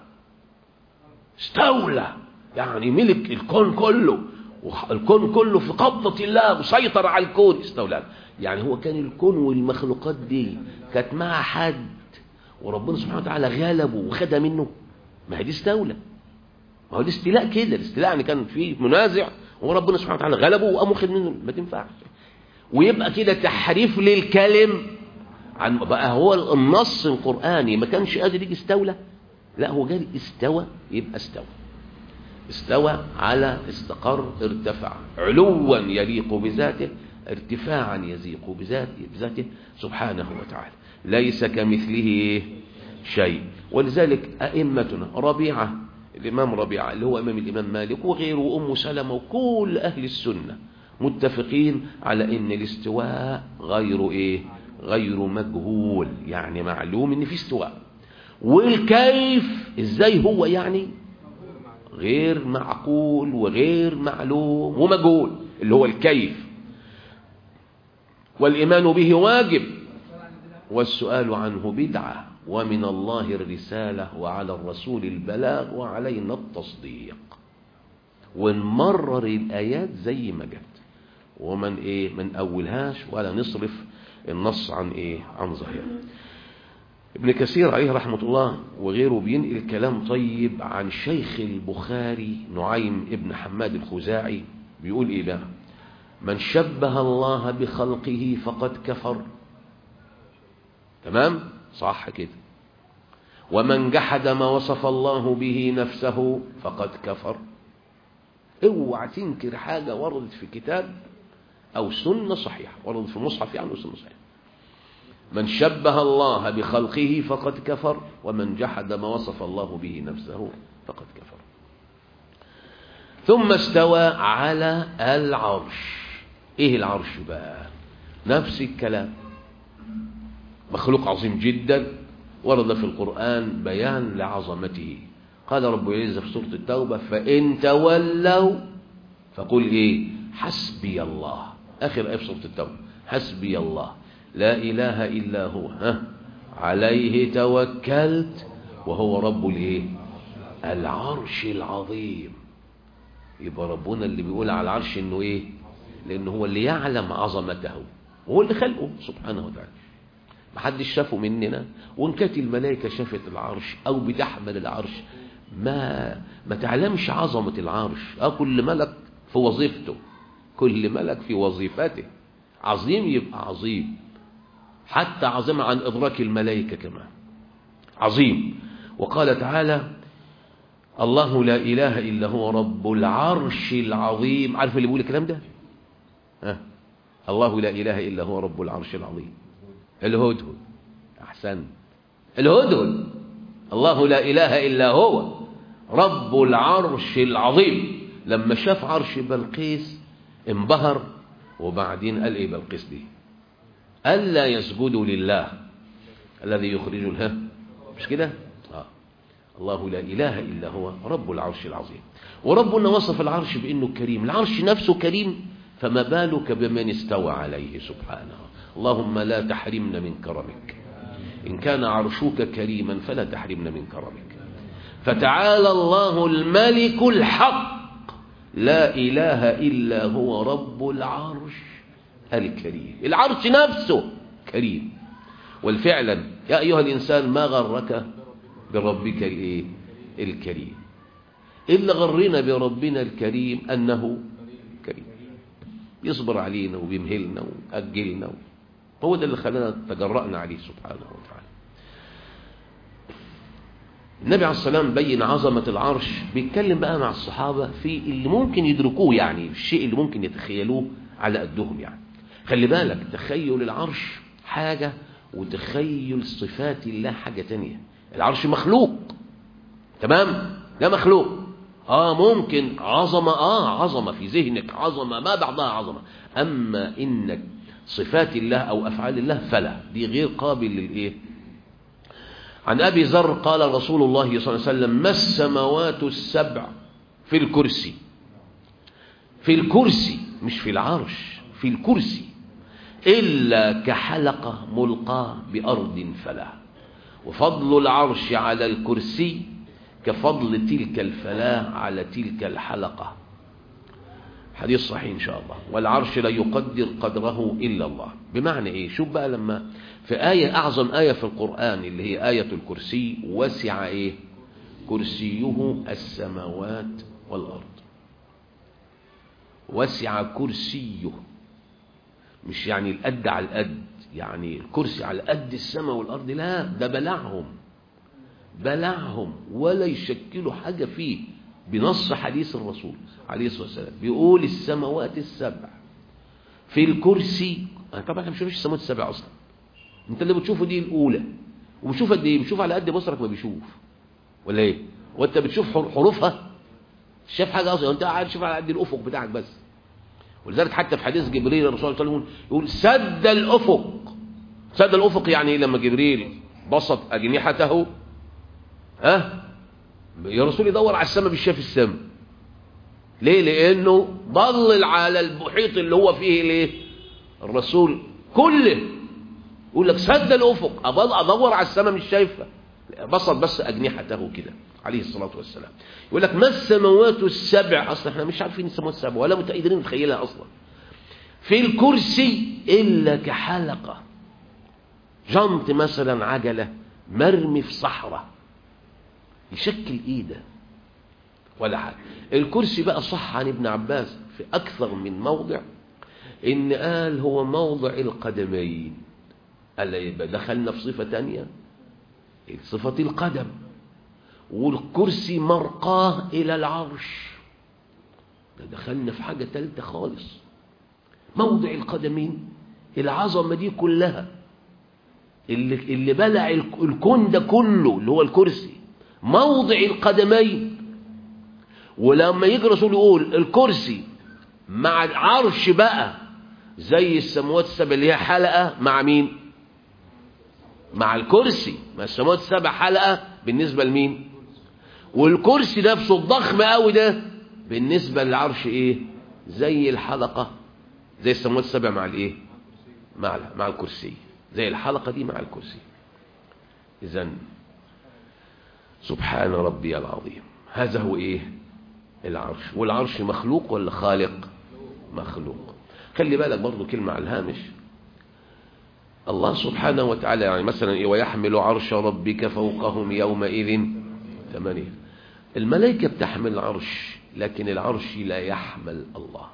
استولى يعني ملك الكون كله الكون كله في قبضة الله مسيطر على الكون استولى يعني هو كان الكون والمخلوقات دي كانت مع حد وربنا سبحانه وتعالى غلبه وخدها منه ما هي دي استولى ما هو الاستيلاء كده الاستيلاء يعني كان في منازع وربنا سبحانه وتعالى غلبه وقام واخد منه ما تنفعش ويبقى كده تحريف للكلم عن بقى هو النص القرآني ما كانش قادر يجي استولى لا هو جاي استوى يبقى استوى استوى على استقر ارتفع علوا يليق بذاته ارتفاعا يزيق بذاته, بذاته سبحانه وتعالى ليس كمثله شيء ولذلك أئمتنا ربيعة الإمام ربيعة اللي هو إمام الإمام مالك وغيره وأم سلمة وكل أهل السنة متفقين على أن الاستواء غير إيه غير مجهول يعني معلوم ان في استواء والكيف ازاي هو يعني غير معقول وغير معلوم ومجهول اللي هو الكيف والإيمان به واجب والسؤال عنه بدعة ومن الله الرسالة وعلى الرسول البلاغ وعلينا التصديق ونمرر الآيات زي ما جت ومن ايه من أولهاش ولا نصرف النص عن ايه عن ظاهره ابن كثير عليه رحمة الله وغيره بينقل كلام طيب عن شيخ البخاري نعيم ابن حماد الخزاعي بيقول ايه بقى من شبه الله بخلقه فقد كفر تمام صح كده ومن جحد ما وصف الله به نفسه فقد كفر اوعى تنكر حاجة وردت في كتاب أو سنة صحيحة ورد في المصحف يعني سنة صحيحة من شبه الله بخلقه فقد كفر ومن جحد ما وصف الله به نفسه فقد كفر ثم استوى على العرش ايه العرش بقى نفس الكلام مخلوق عظيم جدا ورد في القرآن بيان لعظمته قال رب العزة في سورة التوبة فإن تولوا فقل إيه حسبي الله آخر آية في سورة التوبة حسبي الله لا إله إلا هو ها عليه توكلت وهو رب الإيه العرش العظيم يبقى ربنا اللي بيقول على العرش إنه إيه لأنه هو اللي يعلم عظمته وهو اللي خلقه سبحانه وتعالى محدش شافه مننا وإن كانت الملائكة شافت العرش أو بتحمل العرش ما ما تعلمش عظمة العرش اه كل ملك في وظيفته كل ملك في وظيفته عظيم يبقى عظيم حتى عظيم عن إدراك الملائكة كمان عظيم وقال تعالى الله لا إله إلا هو رب العرش العظيم عارف اللي بيقول الكلام ده ها الله لا إله إلا هو رب العرش العظيم الهدهد أحسن الهدهد الله لا إله إلا هو رب العرش العظيم لما شاف عرش بلقيس انبهر وبعدين قال ايه بلقيس دي ألا يسجدوا لله الذي يخرج الها مش كده آه. الله لا إله إلا هو رب العرش العظيم وربنا وصف العرش بأنه كريم العرش نفسه كريم فما بالك بمن استوى عليه سبحانه اللهم لا تحرمنا من كرمك إن كان عرشك كريما فلا تحرمنا من كرمك فتعالى الله الملك الحق لا إله إلا هو رب العرش الكريم العرش نفسه كريم والفعلا يا أيها الإنسان ما غرك بربك الإيه؟ الكريم إلا غرنا بربنا الكريم أنه كريم يصبر علينا وبيمهلنا وأجلنا هو ده اللي خلانا تجرأنا عليه سبحانه وتعالى النبي عليه السلام بين عظمة العرش بيتكلم بقى مع الصحابة في اللي ممكن يدركوه يعني الشيء اللي ممكن يتخيلوه على قدهم يعني خلي بالك تخيل العرش حاجة وتخيل صفات الله حاجة تانية العرش مخلوق تمام لا مخلوق اه ممكن عظمة اه عظمة في ذهنك عظمة ما بعضها عظمة اما انك صفات الله او افعال الله فلا دي غير قابل للايه عن أبي ذر قال رسول الله صلى الله عليه وسلم ما السماوات السبع في الكرسي في الكرسي مش في العرش في الكرسي إلا كحلقة ملقاة بأرض فلا وفضل العرش على الكرسي كفضل تلك الفلاة على تلك الحلقة حديث صحيح إن شاء الله والعرش لا يقدر قدره إلا الله بمعنى إيه شوف بقى لما في آية أعظم آية في القرآن اللي هي آية الكرسي وسع إيه كرسيه السماوات والأرض وسع كرسيه مش يعني القد على القد يعني الكرسي على قد السماء والأرض لا ده بلعهم بلعهم ولا يشكلوا حاجة فيه بنص حديث الرسول عليه الصلاة والسلام بيقول السماوات السبع في الكرسي طبعا احنا مش شايفش السماوات السبع اصلا انت اللي بتشوفه دي الاولى وبتشوف قد ايه بتشوف على قد بصرك ما بيشوف ولا ايه وانت بتشوف حروفها شايف حاجه اصلا انت قاعد تشوف على قد الافق بتاعك بس ولذلك حتى في حديث جبريل الرسول صلى الله عليه وسلم يقول سد الافق سد الافق يعني لما جبريل بسط اجنحته ها يا رسول يدور على السماء مش شايف السماء ليه لانه ضلل على المحيط اللي هو فيه ليه الرسول كله يقول لك سد الافق ادور على السماء مش شايفها بسط بس اجنحته كده عليه الصلاه والسلام يقول لك ما السماوات السبع اصلا احنا مش عارفين السماوات السبع ولا متقدرين نتخيلها اصلا في الكرسي الا كحلقه جنط مثلا عجله مرمي في صحراء يشكل ايه ده ولا حاجه الكرسي بقى صح عن ابن عباس في اكثر من موضع ان قال هو موضع القدمين قال يبقى دخلنا في صفه ثانيه صفه القدم والكرسي مرقاه الى العرش ده دخلنا في حاجه ثالثه خالص موضع القدمين العظمة دي كلها اللي, اللي بلع الكون ده كله اللي هو الكرسي موضع القدمين ولما يجي الرسول يقول الكرسي مع العرش بقى زي السماوات السبع اللي هي حلقة مع مين مع الكرسي ما السماوات السبع حلقة بالنسبة لمين والكرسي نفسه الضخم قوي ده بالنسبة للعرش ايه زي الحلقة زي السماوات السبع مع الايه مع مع الكرسي زي الحلقة دي مع الكرسي اذا سبحان ربي العظيم هذا هو ايه العرش والعرش مخلوق ولا خالق مخلوق خلي بالك برضو كلمة على الهامش الله سبحانه وتعالى يعني مثلا إيه ويحمل عرش ربك فوقهم يومئذ ثمانية الملائكة بتحمل العرش لكن العرش لا يحمل الله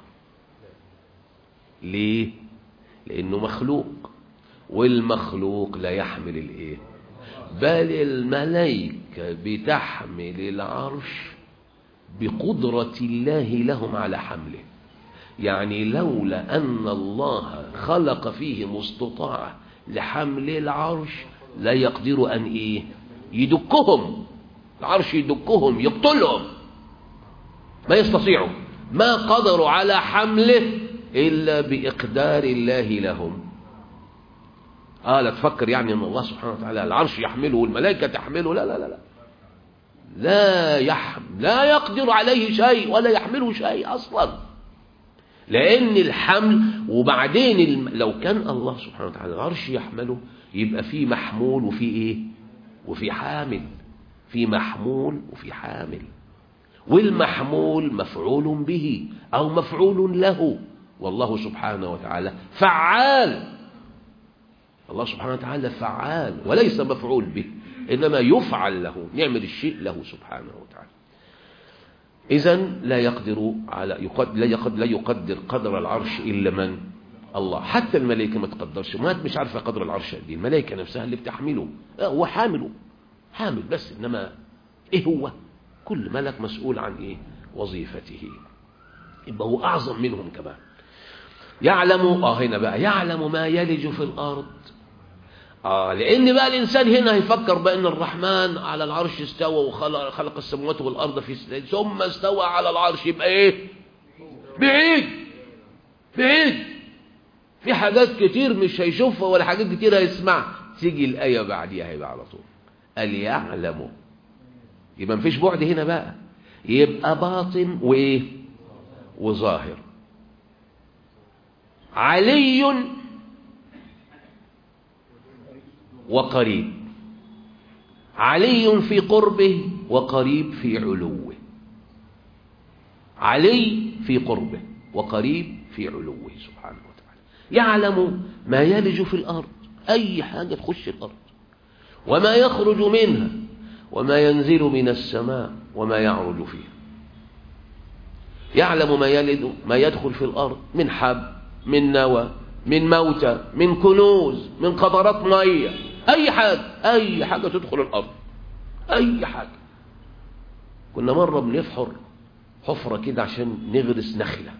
ليه لأنه مخلوق والمخلوق لا يحمل الايه بل الملائكة بتحمل العرش بقدرة الله لهم على حمله يعني لولا أن الله خلق فيهم استطاعة لحمل العرش لا يقدر أن إيه يدكهم العرش يدكهم يقتلهم ما يستطيعوا ما قدروا على حمله إلا بإقدار الله لهم آه لا تفكر يعني أن الله سبحانه وتعالى العرش يحمله والملائكة تحمله لا لا لا لا لا يحمل لا يقدر عليه شيء ولا يحمله شيء أصلا لأن الحمل وبعدين الم... لو كان الله سبحانه وتعالى العرش يحمله يبقى في محمول وفي إيه وفي حامل في محمول وفي حامل والمحمول مفعول به أو مفعول له والله سبحانه وتعالى فعال الله سبحانه وتعالى فعال وليس مفعول به إنما يفعل له نعمل الشيء له سبحانه وتعالى إذا لا يقدر على يقدر لا يقدر لا يقدر قدر العرش إلا من الله حتى الملائكة ما تقدرش ما مش عارفة قدر العرش دي الملائكة نفسها اللي بتحمله هو حامله حامل بس إنما إيه هو كل ملك مسؤول عن إيه وظيفته يبقى هو أعظم منهم كمان يعلم آه هنا بقى يعلم ما يلج في الأرض آه لأن بقى الإنسان هنا هيفكر بأن الرحمن على العرش استوى وخلق خلق السماوات والأرض في سنين ثم استوى على العرش يبقى إيه بعيد بعيد في حاجات كتير مش هيشوفها ولا حاجات كتير هيسمعها تيجي الآية بعديها هيبقى على طول قال يعلم يبقى مفيش بعد هنا بقى يبقى باطن وإيه وظاهر علي وقريب علي في قربه وقريب في علوه علي في قربه وقريب في علوه سبحانه وتعالى يعلم ما يلج في الأرض أي حاجة تخش الأرض وما يخرج منها وما ينزل من السماء وما يعرج فيها يعلم ما يلد ما يدخل في الأرض من حب من نوى من موتى من كنوز من قطرات ميه اي حاجه اي حاجه تدخل الارض اي حاجه كنا مره بنفحر حفره كده عشان نغرس نخله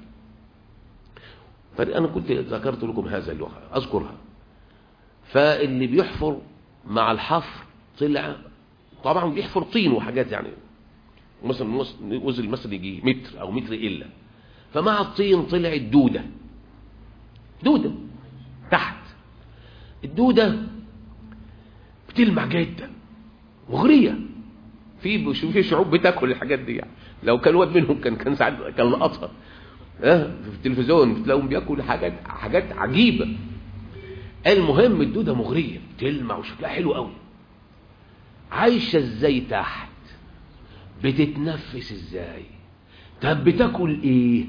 فانا كنت ذكرت لكم هذا اللغه اذكرها فاللي بيحفر مع الحفر طلع طبعا بيحفر طين وحاجات يعني مثلا وزن مثلا يجي متر او متر الا فمع الطين طلعت دوده دودة تحت الدودة بتلمع جدا مغرية في في شعوب بتاكل الحاجات دي يعني لو كان واد منهم كان كان ساعات كان لقطها اه في التلفزيون تلاقيهم بياكلوا حاجات حاجات عجيبة المهم الدودة مغرية بتلمع وشكلها حلو قوي عايشة ازاي تحت بتتنفس ازاي طب بتاكل ايه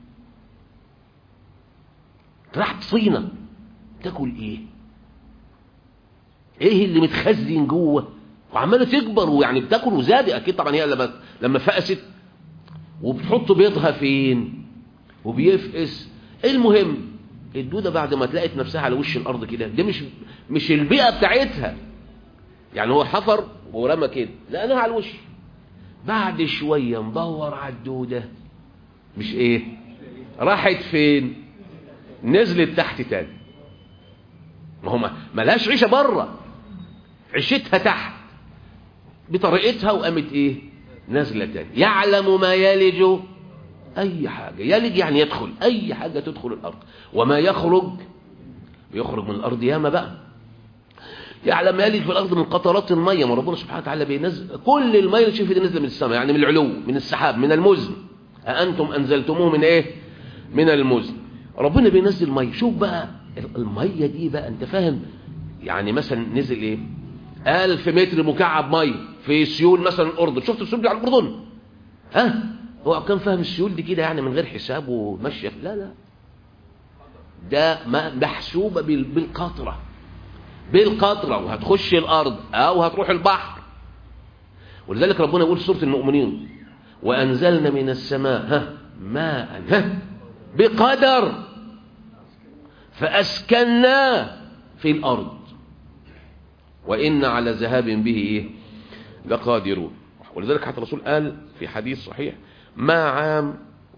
راح صينة تاكل ايه ايه اللي متخزن جوه وعماله تكبر ويعني بتاكل وزادة اكيد طبعا هي لما لما فقست وبتحط بيضها فين وبيفقس المهم الدوده بعد ما تلاقت نفسها على وش الارض كده دي مش مش البيئه بتاعتها يعني هو حفر ورمى كده لقاها على الوش بعد شويه ندور على الدوده مش ايه راحت فين نزلت تحت تاني ما هو ملهاش عيشة بره عيشتها تحت بطريقتها وقامت ايه نازلة تاني يعلم ما يلج اي حاجة يلج يعني يدخل اي حاجة تدخل الارض وما يخرج يخرج من الارض ياما بقى يعلم ما يلج في الارض من قطرات المية ما ربنا سبحانه وتعالى بينزل كل المية اللي تشوف دي نازله من السماء يعني من العلو من السحاب من المزن أأنتم أنزلتموه من إيه من المزن ربنا بينزل مية شوف بقى المية دي بقى أنت فاهم يعني مثلا نزل إيه ألف متر مكعب مية في سيول مثلا الأردن شفت السيول دي على الأردن ها هو كان فاهم السيول دي كده يعني من غير حساب وماشية لا لا ده ما محسوبة بالقطرة بالقطرة وهتخش الأرض أو هتروح البحر ولذلك ربنا يقول في سورة المؤمنين وأنزلنا من السماء ها ماء ها بقدر فأسكناه في الأرض وإن على ذهاب به إيه لقادرون ولذلك حتى الرسول قال في حديث صحيح ما عام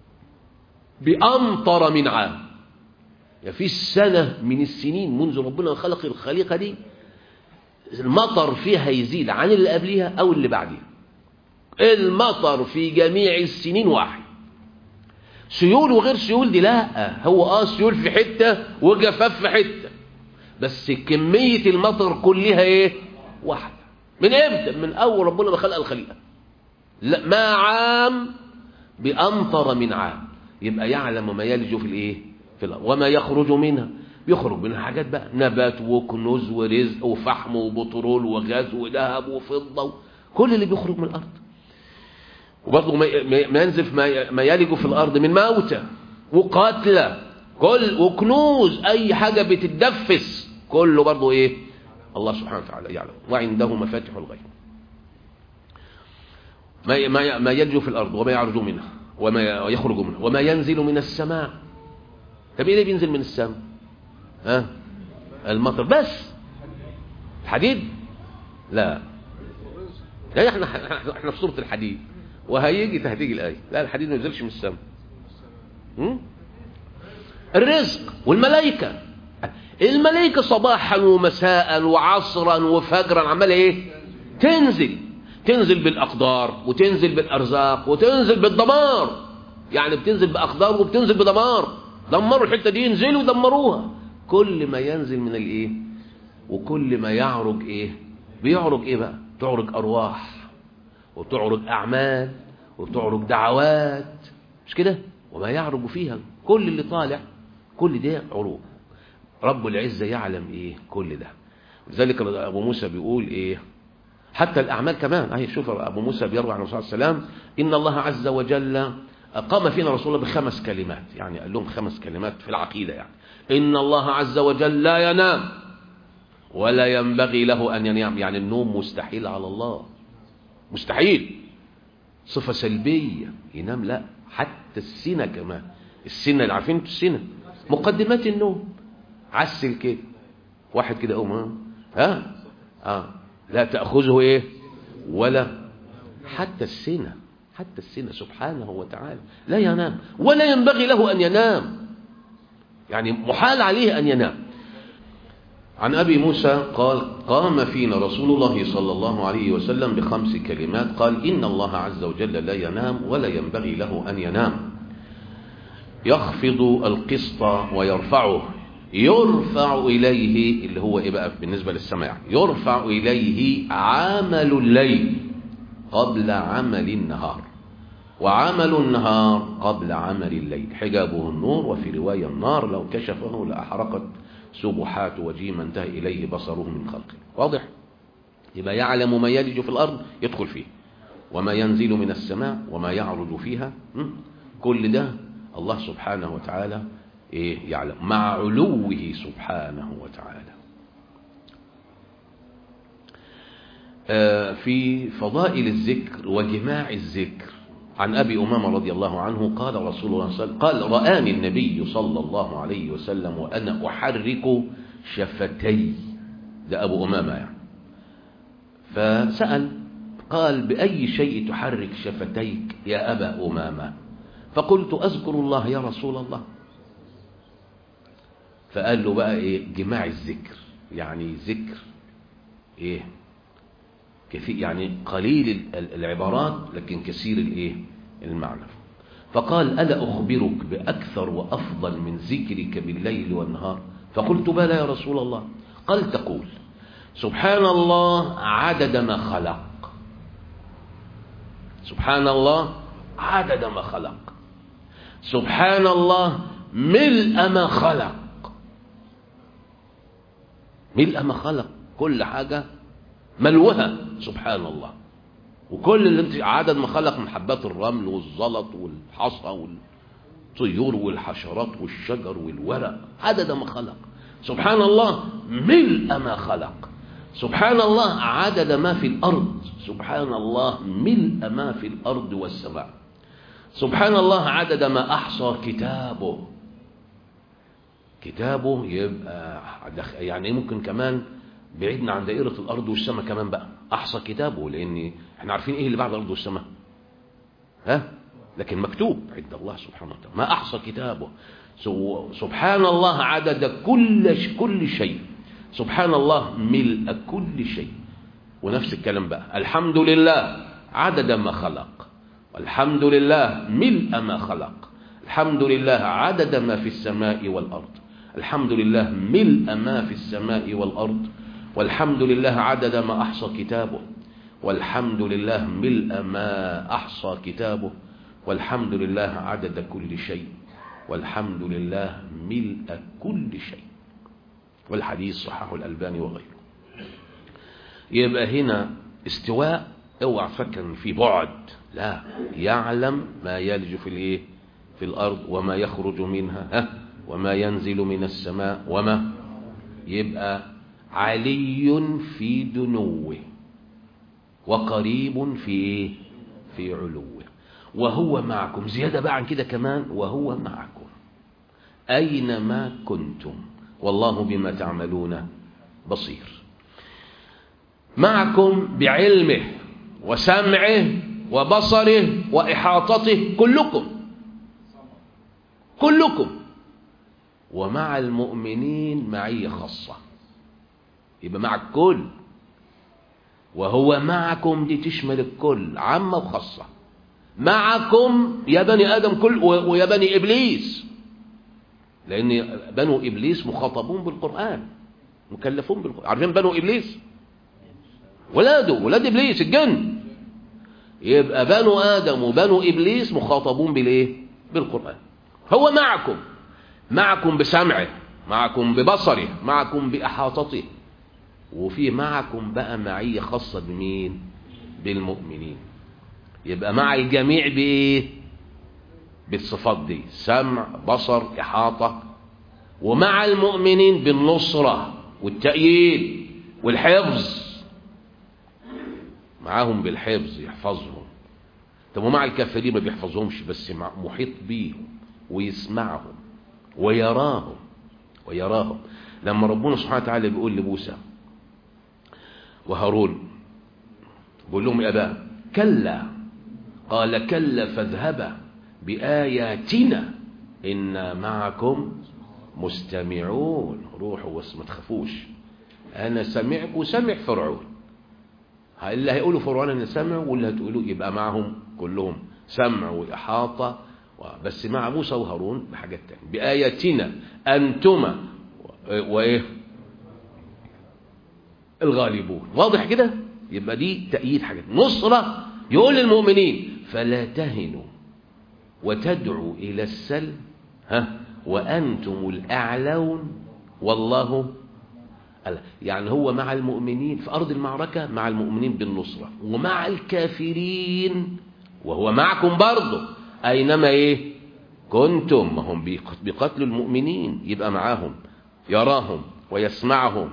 بأمطر من عام يعني في سنة من السنين منذ ربنا خلق الخليقة دي المطر فيها يزيد عن اللي قبلها أو اللي بعدها المطر في جميع السنين واحد سيول وغير سيول دي لا هو اه سيول في حتة وجفاف في حتة بس كمية المطر كلها ايه واحدة من امتى من اول ربنا ما خلق الخليقة لا ما عام بأمطر من عام يبقى يعلم ما يلج في الايه في الأرض وما يخرج منها بيخرج منها حاجات بقى نبات وكنوز ورزق وفحم وبترول وغاز وذهب وفضة كل اللي بيخرج من الأرض وبرضه ما ينزف ما يلج في الأرض من موتى وقتلى كل وكنوز أي حاجة بتتدفس كله برضه إيه الله سبحانه وتعالى يعلم وعنده مفاتح الغيب ما ما ما يلج في الأرض وما يعرج منها وما يخرج منها وما ينزل من السماء طب ايه اللي بينزل من السماء ها المطر بس الحديد لا لا احنا احنا في سوره الحديد وهيجي تهتيجي الايه لا الحديد ما ينزلش من السماء الرزق والملائكه الملائكه صباحا ومساء وعصرا وفجرا عماله ايه تنزل تنزل بالاقدار وتنزل بالارزاق وتنزل بالدمار يعني بتنزل باقدار وبتنزل بدمار دمروا الحته دي ينزلوا ودمروها كل ما ينزل من الايه وكل ما يعرج ايه بيعرج ايه بقى تعرج ارواح وتعرج اعمال وتعرج دعوات مش كده وما يعرج فيها كل اللي طالع كل ده عروج رب العزة يعلم ايه كل ده لذلك ابو موسى بيقول ايه حتى الاعمال كمان اهي شوف ابو موسى بيروي عن الرسول صلى الله عليه وسلم ان الله عز وجل قام فينا رسول الله بخمس كلمات يعني قال لهم خمس كلمات في العقيدة يعني إن الله عز وجل لا ينام ولا ينبغي له أن ينام يعني النوم مستحيل على الله مستحيل صفة سلبية ينام لا حتى السنة كمان السنة اللي عارفين السنة مقدمات النوم عسل كده واحد كده قوم ها ها لا تأخذه ايه ولا حتى السنة حتى السنة سبحانه وتعالى لا ينام ولا ينبغي له أن ينام يعني محال عليه أن ينام عن أبي موسى قال قام فينا رسول الله صلى الله عليه وسلم بخمس كلمات قال إن الله عز وجل لا ينام ولا ينبغي له أن ينام يخفض القسط ويرفعه يرفع إليه اللي هو إيه بقى بالنسبة للسماء يعني يرفع إليه عمل الليل قبل عمل النهار وعمل النهار قبل عمل الليل حجابه النور وفي رواية النار لو كشفه لأحرقت سبحات وجيه ما انتهى إليه بصره من خلقه واضح يبقى يعلم ما يلج في الأرض يدخل فيه وما ينزل من السماء وما يعرج فيها كل ده الله سبحانه وتعالى إيه يعلم مع علوه سبحانه وتعالى في فضائل الذكر وجماع الذكر عن أبي أمامة رضي الله عنه قال رسول الله صلى الله عليه وسلم قال رآني النبي صلى الله عليه وسلم وأنا أحرك شفتي ده أبو أمامة يعني فسأل قال بأي شيء تحرك شفتيك يا أبا أمامة فقلت أذكر الله يا رسول الله فقال له بقى ايه جماع الذكر يعني ذكر ايه كثير يعني قليل العبارات لكن كثير الايه المعنى فقال ألا أخبرك بأكثر وأفضل من ذكرك بالليل والنهار فقلت بلى يا رسول الله قال تقول سبحان الله عدد ما خلق سبحان الله عدد ما خلق سبحان الله ملء ما خلق ملء ما خلق كل حاجة ملوها سبحان الله وكل اللي انت عدد ما خلق من حبات الرمل والزلط والحصى والطيور والحشرات والشجر والورق عدد ما خلق سبحان الله ملء ما خلق سبحان الله عدد ما في الأرض سبحان الله ملء ما في الأرض والسماء سبحان الله عدد ما أحصى كتابه كتابه يبقى يعني ممكن كمان بعيدنا عن دائرة الأرض والسماء كمان بقى أحصى كتابه لأن احنا عارفين إيه اللي بعد الأرض والسماء ها لكن مكتوب عند الله سبحانه وتعالى ما أحصى كتابه سبحان الله عدد كل كل شيء سبحان الله ملء كل شيء ونفس الكلام بقى الحمد لله عدد ما خلق والحمد لله ملء ما خلق الحمد لله عدد ما في السماء والأرض الحمد لله ملء ما في السماء والأرض والحمد لله عدد ما أحصى كتابه والحمد لله ملء ما أحصى كتابه والحمد لله عدد كل شيء والحمد لله ملء كل شيء والحديث صححه الألباني وغيره يبقى هنا استواء اوعى تفكر ان في بعد لا يعلم ما يلج في الايه في الارض وما يخرج منها ها وما ينزل من السماء وما يبقى علي في دنوه وقريب في ايه في علوه وهو معكم زيادة بقى عن كده كمان وهو معكم أينما كنتم والله بما تعملون بصير معكم بعلمه وسمعه وبصره وإحاطته كلكم كلكم ومع المؤمنين معية خاصة يبقى مع الكل وهو معكم دي تشمل الكل عامة وخاصة معكم يا بني آدم كل ويا بني إبليس لأن بنو إبليس مخاطبون بالقرآن مكلفون بالقرآن عارفين بنو إبليس ولاده ولاد إبليس الجن يبقى بنو آدم وبنو إبليس مخاطبون بالإيه بالقرآن هو معكم معكم بسمعه معكم ببصره معكم بأحاطته وفي معكم بقى معية خاصة بمين بالمؤمنين يبقى مع الجميع بإيه بالصفات دي سمع بصر إحاطة ومع المؤمنين بالنصرة والتأييد والحفظ معاهم بالحفظ يحفظهم طب ومع الكافرين ما بيحفظهمش بس محيط بيهم ويسمعهم ويراهم ويراهم لما ربنا سبحانه وتعالى بيقول لموسى وهارون بيقول لهم يا أبا كلا قال كلا فاذهبا بآياتنا إنا معكم مستمعون روحوا بس ما تخافوش أنا سمعك وسمع فرعون اللي هيقولوا فرعون أنا سمع واللي هتقولوا يبقى معهم كلهم سمع وإحاطة بس مع موسى وهارون بحاجات تانية بآياتنا أنتما وإيه الغالبون واضح كده يبقى دي تأييد حاجات نصرة يقول للمؤمنين فلا تهنوا وتدعوا إلى السلم ها وأنتم الأعلون والله يعني هو مع المؤمنين في أرض المعركة مع المؤمنين بالنصرة ومع الكافرين وهو معكم برضه أينما إيه كنتم ما هم بقتل المؤمنين يبقى معاهم يراهم ويسمعهم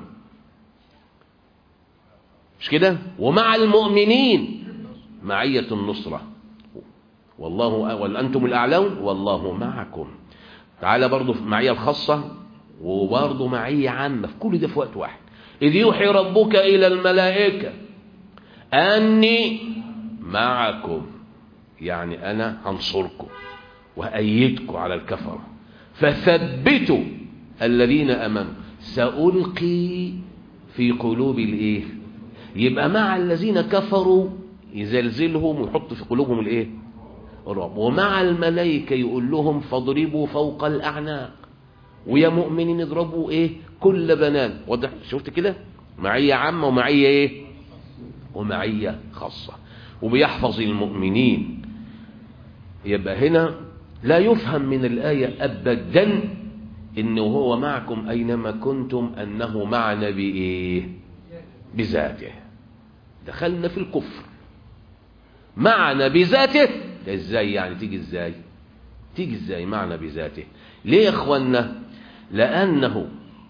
مش كده ومع المؤمنين معية النصرة والله وأنتم الأعلون والله معكم تعالى برضو في معية الخاصة وبرضو معية عامة في كل ده في وقت واحد إذ يوحي ربك إلى الملائكة أني معكم يعني أنا هنصركم وأيدكم على الكفرة فثبتوا الذين امنوا سألقي في قلوب الايه يبقى مع الذين كفروا يزلزلهم ويحط في قلوبهم الايه الرعب ومع الملائكة يقول لهم فاضربوا فوق الأعناق ويا مؤمنين اضربوا ايه كل بنان واضح شفت كده معية عامة ومعية ايه ومعية خاصة وبيحفظ المؤمنين يبقى هنا لا يفهم من الآية أبدا إنه هو معكم أينما كنتم أنه معنا بإيه بذاته دخلنا في الكفر معنا بذاته ده ازاي يعني تيجي ازاي تيجي ازاي معنا بذاته ليه يا اخوانا لأنه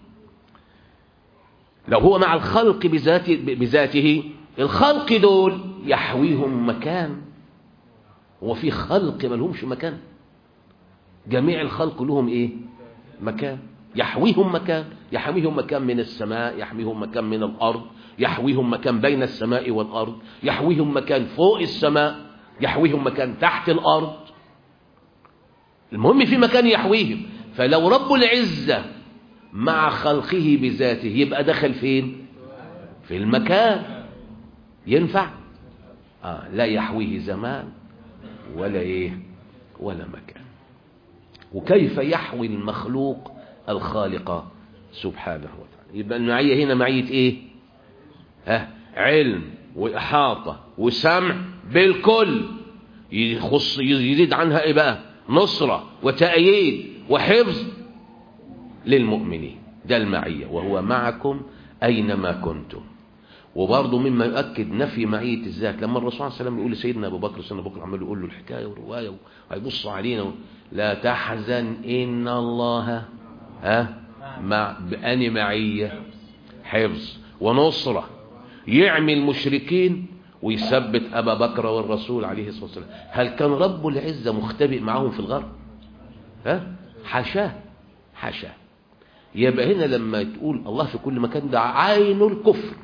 لو هو مع الخلق بذاته, بذاته الخلق دول يحويهم مكان هو في خلق ما لهمش مكان جميع الخلق لهم ايه مكان يحويهم مكان يحويهم مكان من السماء يحويهم مكان من الأرض يحويهم مكان بين السماء والأرض يحويهم مكان فوق السماء يحويهم مكان تحت الأرض المهم في مكان يحويهم فلو رب العزة مع خلقه بذاته يبقى دخل فين في المكان ينفع آه لا يحويه زمان ولا ايه ولا مكان وكيف يحوي المخلوق الخالق سبحانه وتعالى يبقى المعية هنا معية ايه ها علم وإحاطة وسمع بالكل يخص يزيد عنها ايه بقى نصرة وتأييد وحفظ للمؤمنين ده المعية وهو معكم أينما كنتم وبرضه مما يؤكد نفي معية الذات لما الرسول صلى الله عليه وسلم يقول لسيدنا أبو بكر سيدنا أبو بكر عمال يقول له الحكاية والرواية وهيبص علينا لا تحزن إن الله ها مع بأني معية حفظ ونصرة يعمي المشركين ويثبت أبا بكر والرسول عليه الصلاة والسلام هل كان رب العزة مختبئ معهم في الغرب ها حاشاه حاشاه يبقى هنا لما تقول الله في كل مكان ده عين الكفر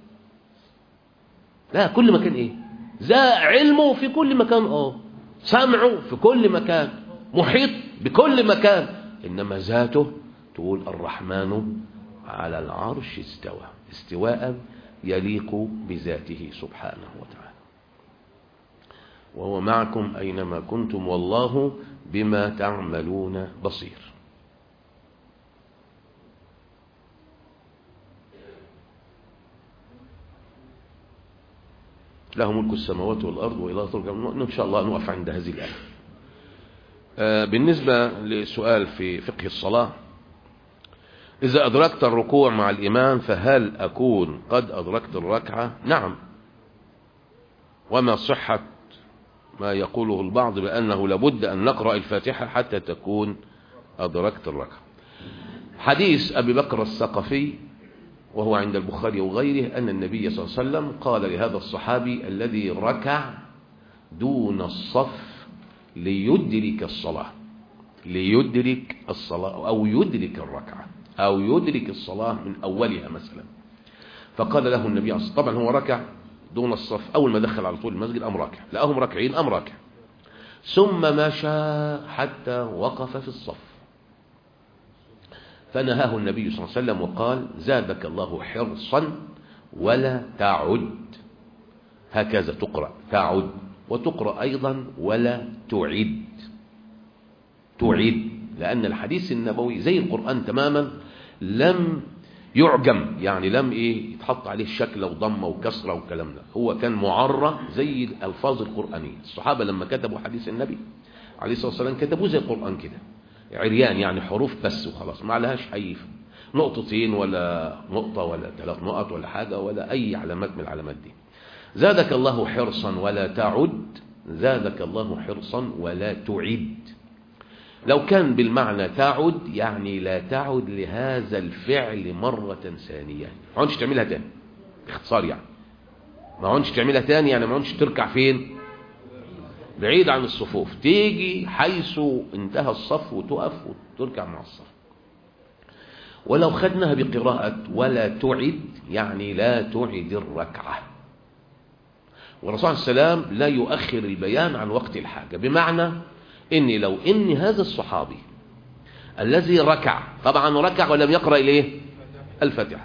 لا كل مكان ايه ذا علمه في كل مكان اه سمعه في كل مكان محيط بكل مكان انما ذاته تقول الرحمن على العرش استوى استواء يليق بذاته سبحانه وتعالى وهو معكم أينما كنتم والله بما تعملون بصير له ملك السماوات والأرض وإلى ترجع إن شاء الله نقف عند هذه الآية آه بالنسبة لسؤال في فقه الصلاة إذا أدركت الركوع مع الإمام فهل أكون قد أدركت الركعة نعم وما صحة ما يقوله البعض بأنه لابد أن نقرأ الفاتحة حتى تكون أدركت الركعة حديث أبي بكر الثقفي وهو عند البخاري وغيره أن النبي صلى الله عليه وسلم قال لهذا الصحابي الذي ركع دون الصف ليدرك الصلاة ليدرك الصلاة أو يدرك الركعة أو يدرك الصلاة من أولها مثلا فقال له النبي عليه طبعا هو ركع دون الصف أول ما دخل على طول المسجد أم راكع لقاهم راكعين أم راكع ثم مشى حتى وقف في الصف فنهاه النبي صلى الله عليه وسلم وقال زادك الله حرصا ولا تعد هكذا تقرأ تعد وتقرأ أيضا ولا تعد تعد لأن الحديث النبوي زي القرآن تماما لم يعجم يعني لم ايه يتحط عليه شكل وضمه وكسره والكلام ده هو كان معرى زي الالفاظ القرانيه الصحابه لما كتبوا حديث النبي عليه الصلاه والسلام كتبوه زي القران كده عريان يعني حروف بس وخلاص ما لهاش اي نقطتين ولا نقطه ولا ثلاث نقط ولا حاجه ولا اي علامات من العلامات دي زادك الله حرصا ولا تعد زادك الله حرصا ولا تعد لو كان بالمعنى تعد يعني لا تعد لهذا الفعل مرة ثانية ما عونش تعملها تاني باختصار يعني ما عونش تعملها تاني يعني ما عونش تركع فين بعيد عن الصفوف تيجي حيث انتهى الصف وتقف وتركع مع الصف ولو خدناها بقراءة ولا تعد يعني لا تعد الركعة والرسول عليه السلام لا يؤخر البيان عن وقت الحاجة بمعنى إني لو إن هذا الصحابي الذي ركع طبعا ركع ولم يقرأ الايه الفاتحة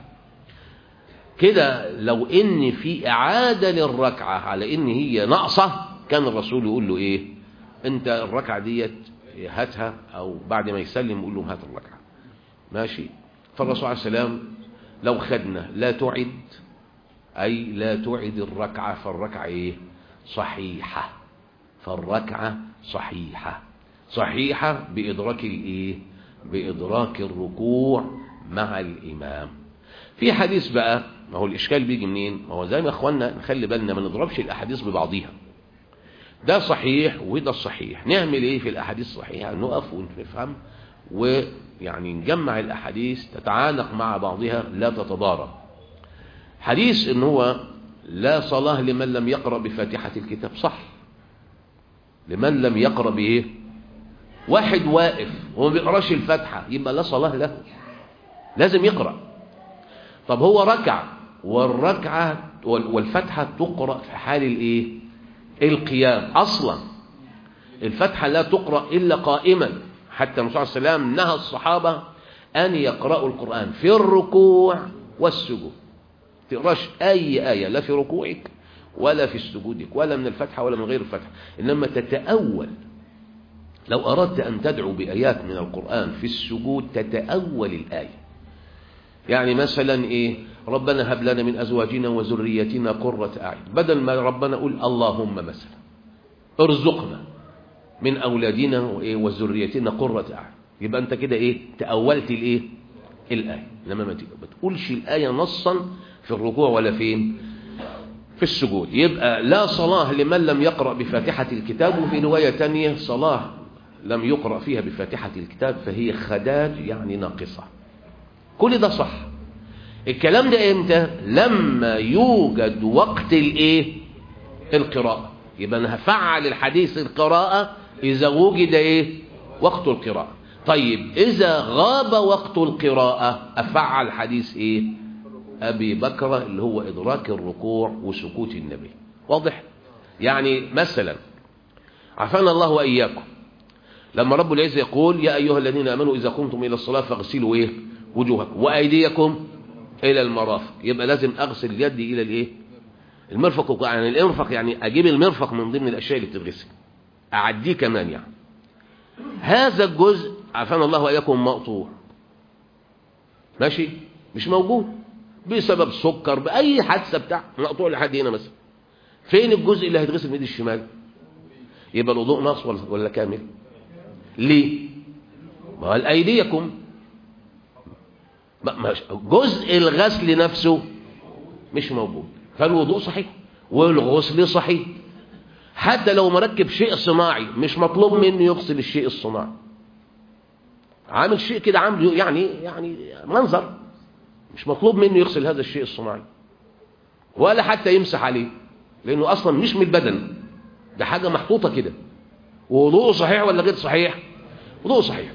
كده لو ان في اعادة للركعة على ان هي ناقصة كان الرسول يقول له ايه انت الركعة ديت هاتها او بعد ما يسلم يقول له هات الركعة ماشي فالرسول عليه السلام لو خدنا لا تعد اي لا تعد الركعة فالركعة ايه صحيحة فالركعة صحيحة صحيحة بإدراك الإيه؟ بإدراك الركوع مع الإمام في حديث بقى ما هو الإشكال بيجي منين ما هو زي ما أخوانا نخلي بالنا ما نضربش الأحاديث ببعضيها ده صحيح وده الصحيح نعمل إيه في الأحاديث الصحيحة نقف ونفهم ويعني نجمع الأحاديث تتعانق مع بعضها لا تتضارب حديث إن هو لا صلاة لمن لم يقرأ بفاتحة الكتاب صح لمن لم يقرأ بإيه واحد واقف وما بيقراش الفاتحة يبقى لا صلاة له لازم يقرأ طب هو ركع والركعة والفتحة تقرأ في حال الايه القيام اصلا الفتحة لا تقرأ الا قائما حتى النبي صلى الله عليه وسلم نهى الصحابة ان يقرأوا القرآن في الركوع والسجود تقراش اي آية لا في ركوعك ولا في سجودك ولا من الفتحة ولا من غير الفتحة انما تتأول لو أردت أن تدعو بآيات من القرآن في السجود تتأول الآية يعني مثلا إيه ربنا هب لنا من أزواجنا وذريتنا قرة أعين بدل ما ربنا يقول اللهم مثلا ارزقنا من أولادنا وذريتنا قرة أعين يبقى أنت كده إيه تأولت الإيه الآية لما ما تقولش الآية نصا في الركوع ولا فين في السجود يبقى لا صلاة لمن لم يقرأ بفاتحة الكتاب وفي رواية تانية صلاة لم يقرأ فيها بفاتحة الكتاب فهي خداج يعني ناقصة كل ده صح الكلام ده امتى لما يوجد وقت الايه القراءة يبقى انا هفعل الحديث القراءة اذا وجد ايه وقت القراءة طيب اذا غاب وقت القراءة افعل حديث ايه ابي بكر اللي هو ادراك الركوع وسكوت النبي واضح يعني مثلا عفانا الله واياكم لما رب العزة يقول يا أيها الذين آمنوا إذا قمتم إلى الصلاة فاغسلوا إيه وجوهكم وأيديكم إلى المرافق يبقى لازم أغسل اليد إلى الإيه المرفق يعني المرفق يعني أجيب المرفق من ضمن الأشياء اللي بتتغسل أعديه كمان يعني هذا الجزء عفانا الله وإياكم مقطوع ماشي مش موجود بسبب سكر بأي حادثة بتاع مقطوع لحد هنا مثلا فين الجزء اللي هيتغسل من ايد الشمال يبقى الوضوء ناقص ولا, ولا كامل ليه ما قال أيديكم جزء الغسل نفسه مش موجود فالوضوء صحيح والغسل صحيح حتى لو مركب شيء صناعي مش مطلوب منه يغسل الشيء الصناعي عامل شيء كده عامل يعني يعني منظر مش مطلوب منه يغسل هذا الشيء الصناعي ولا حتى يمسح عليه لانه اصلا مش من البدن ده حاجه محطوطه كده ووضوءه صحيح ولا غير صحيح وضوء صحيح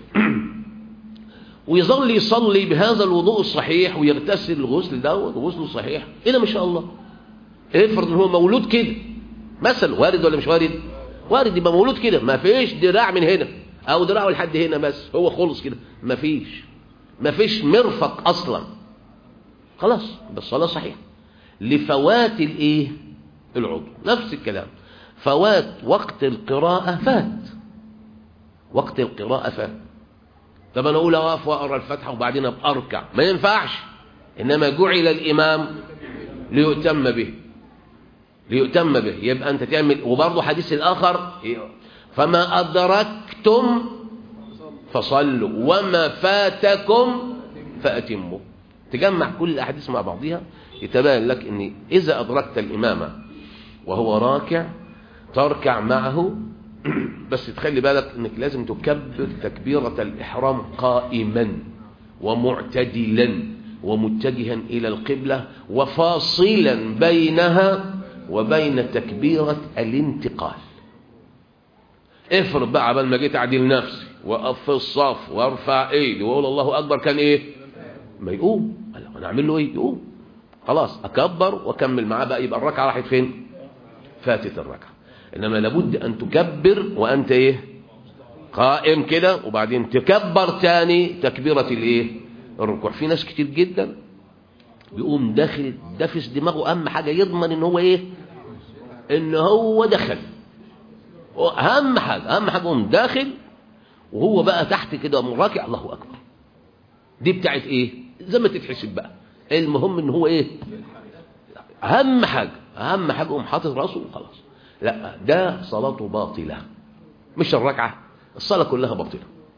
ويظل يصلي بهذا الوضوء الصحيح ويغتسل الغسل دوت وغسله صحيح ايه ده ما شاء الله افرض ان هو مولود كده مثلا وارد ولا مش وارد وارد يبقى مولود كده ما فيش دراع من هنا او دراعه لحد هنا بس هو خلص كده ما فيش ما فيش مرفق اصلا خلاص بالصلاه صحيح لفوات الايه العضو نفس الكلام فوات وقت القراءه فات وقت القراءة فات طب أنا أقول أقف وأقرأ الفتحة وبعدين أبقى أركع ما ينفعش إنما جعل الإمام ليؤتم به ليؤتم به يبقى أنت تعمل وبرضه حديث الآخر فما أدركتم فصلوا وما فاتكم فأتموا تجمع كل الأحاديث مع بعضها يتبين لك أن إذا أدركت الإمام وهو راكع تركع معه بس تخلي بالك انك لازم تكبر تكبيرة الإحرام قائما ومعتدلا ومتجها إلى القبلة وفاصلا بينها وبين تكبيرة الانتقال افرض بقى عبال ما جيت اعدل نفسي واقف في الصف وارفع ايدي واقول الله اكبر كان ايه ما يقوم انا اعمل له ايه يقوم خلاص اكبر واكمل معاه بقى يبقى الركعه راحت فين فاتت الركعه انما لابد ان تكبر وانت ايه قائم كده وبعدين تكبر تاني تكبيرة الايه الركوع في ناس كتير جدا بيقوم داخل دافس دماغه اهم حاجة يضمن ان هو ايه ان هو دخل اهم حاجة اهم حاجة يقوم داخل وهو بقى تحت كده مراكع الله اكبر دي بتاعت ايه زي ما تتحسب بقى المهم ان هو ايه اهم حاجة اهم حاجة يقوم حاطط راسه وخلاص لا ده صلاته باطلة مش الركعة الصلاة كلها باطلة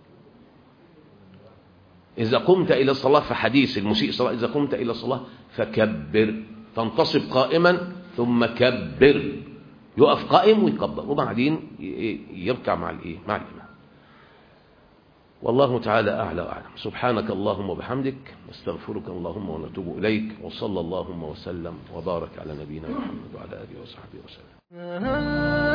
إذا قمت إلى الصلاة فحديث المسيء صلاة إذا قمت إلى الصلاة فكبر تنتصب قائما ثم كبر يقف قائم ويكبر وبعدين يركع مع الايه مع الإمام والله تعالى أعلى وأعلم سبحانك اللهم وبحمدك نستغفرك اللهم ونتوب إليك وصلى اللهم وسلم وبارك على نبينا محمد وعلى آله وصحبه وسلم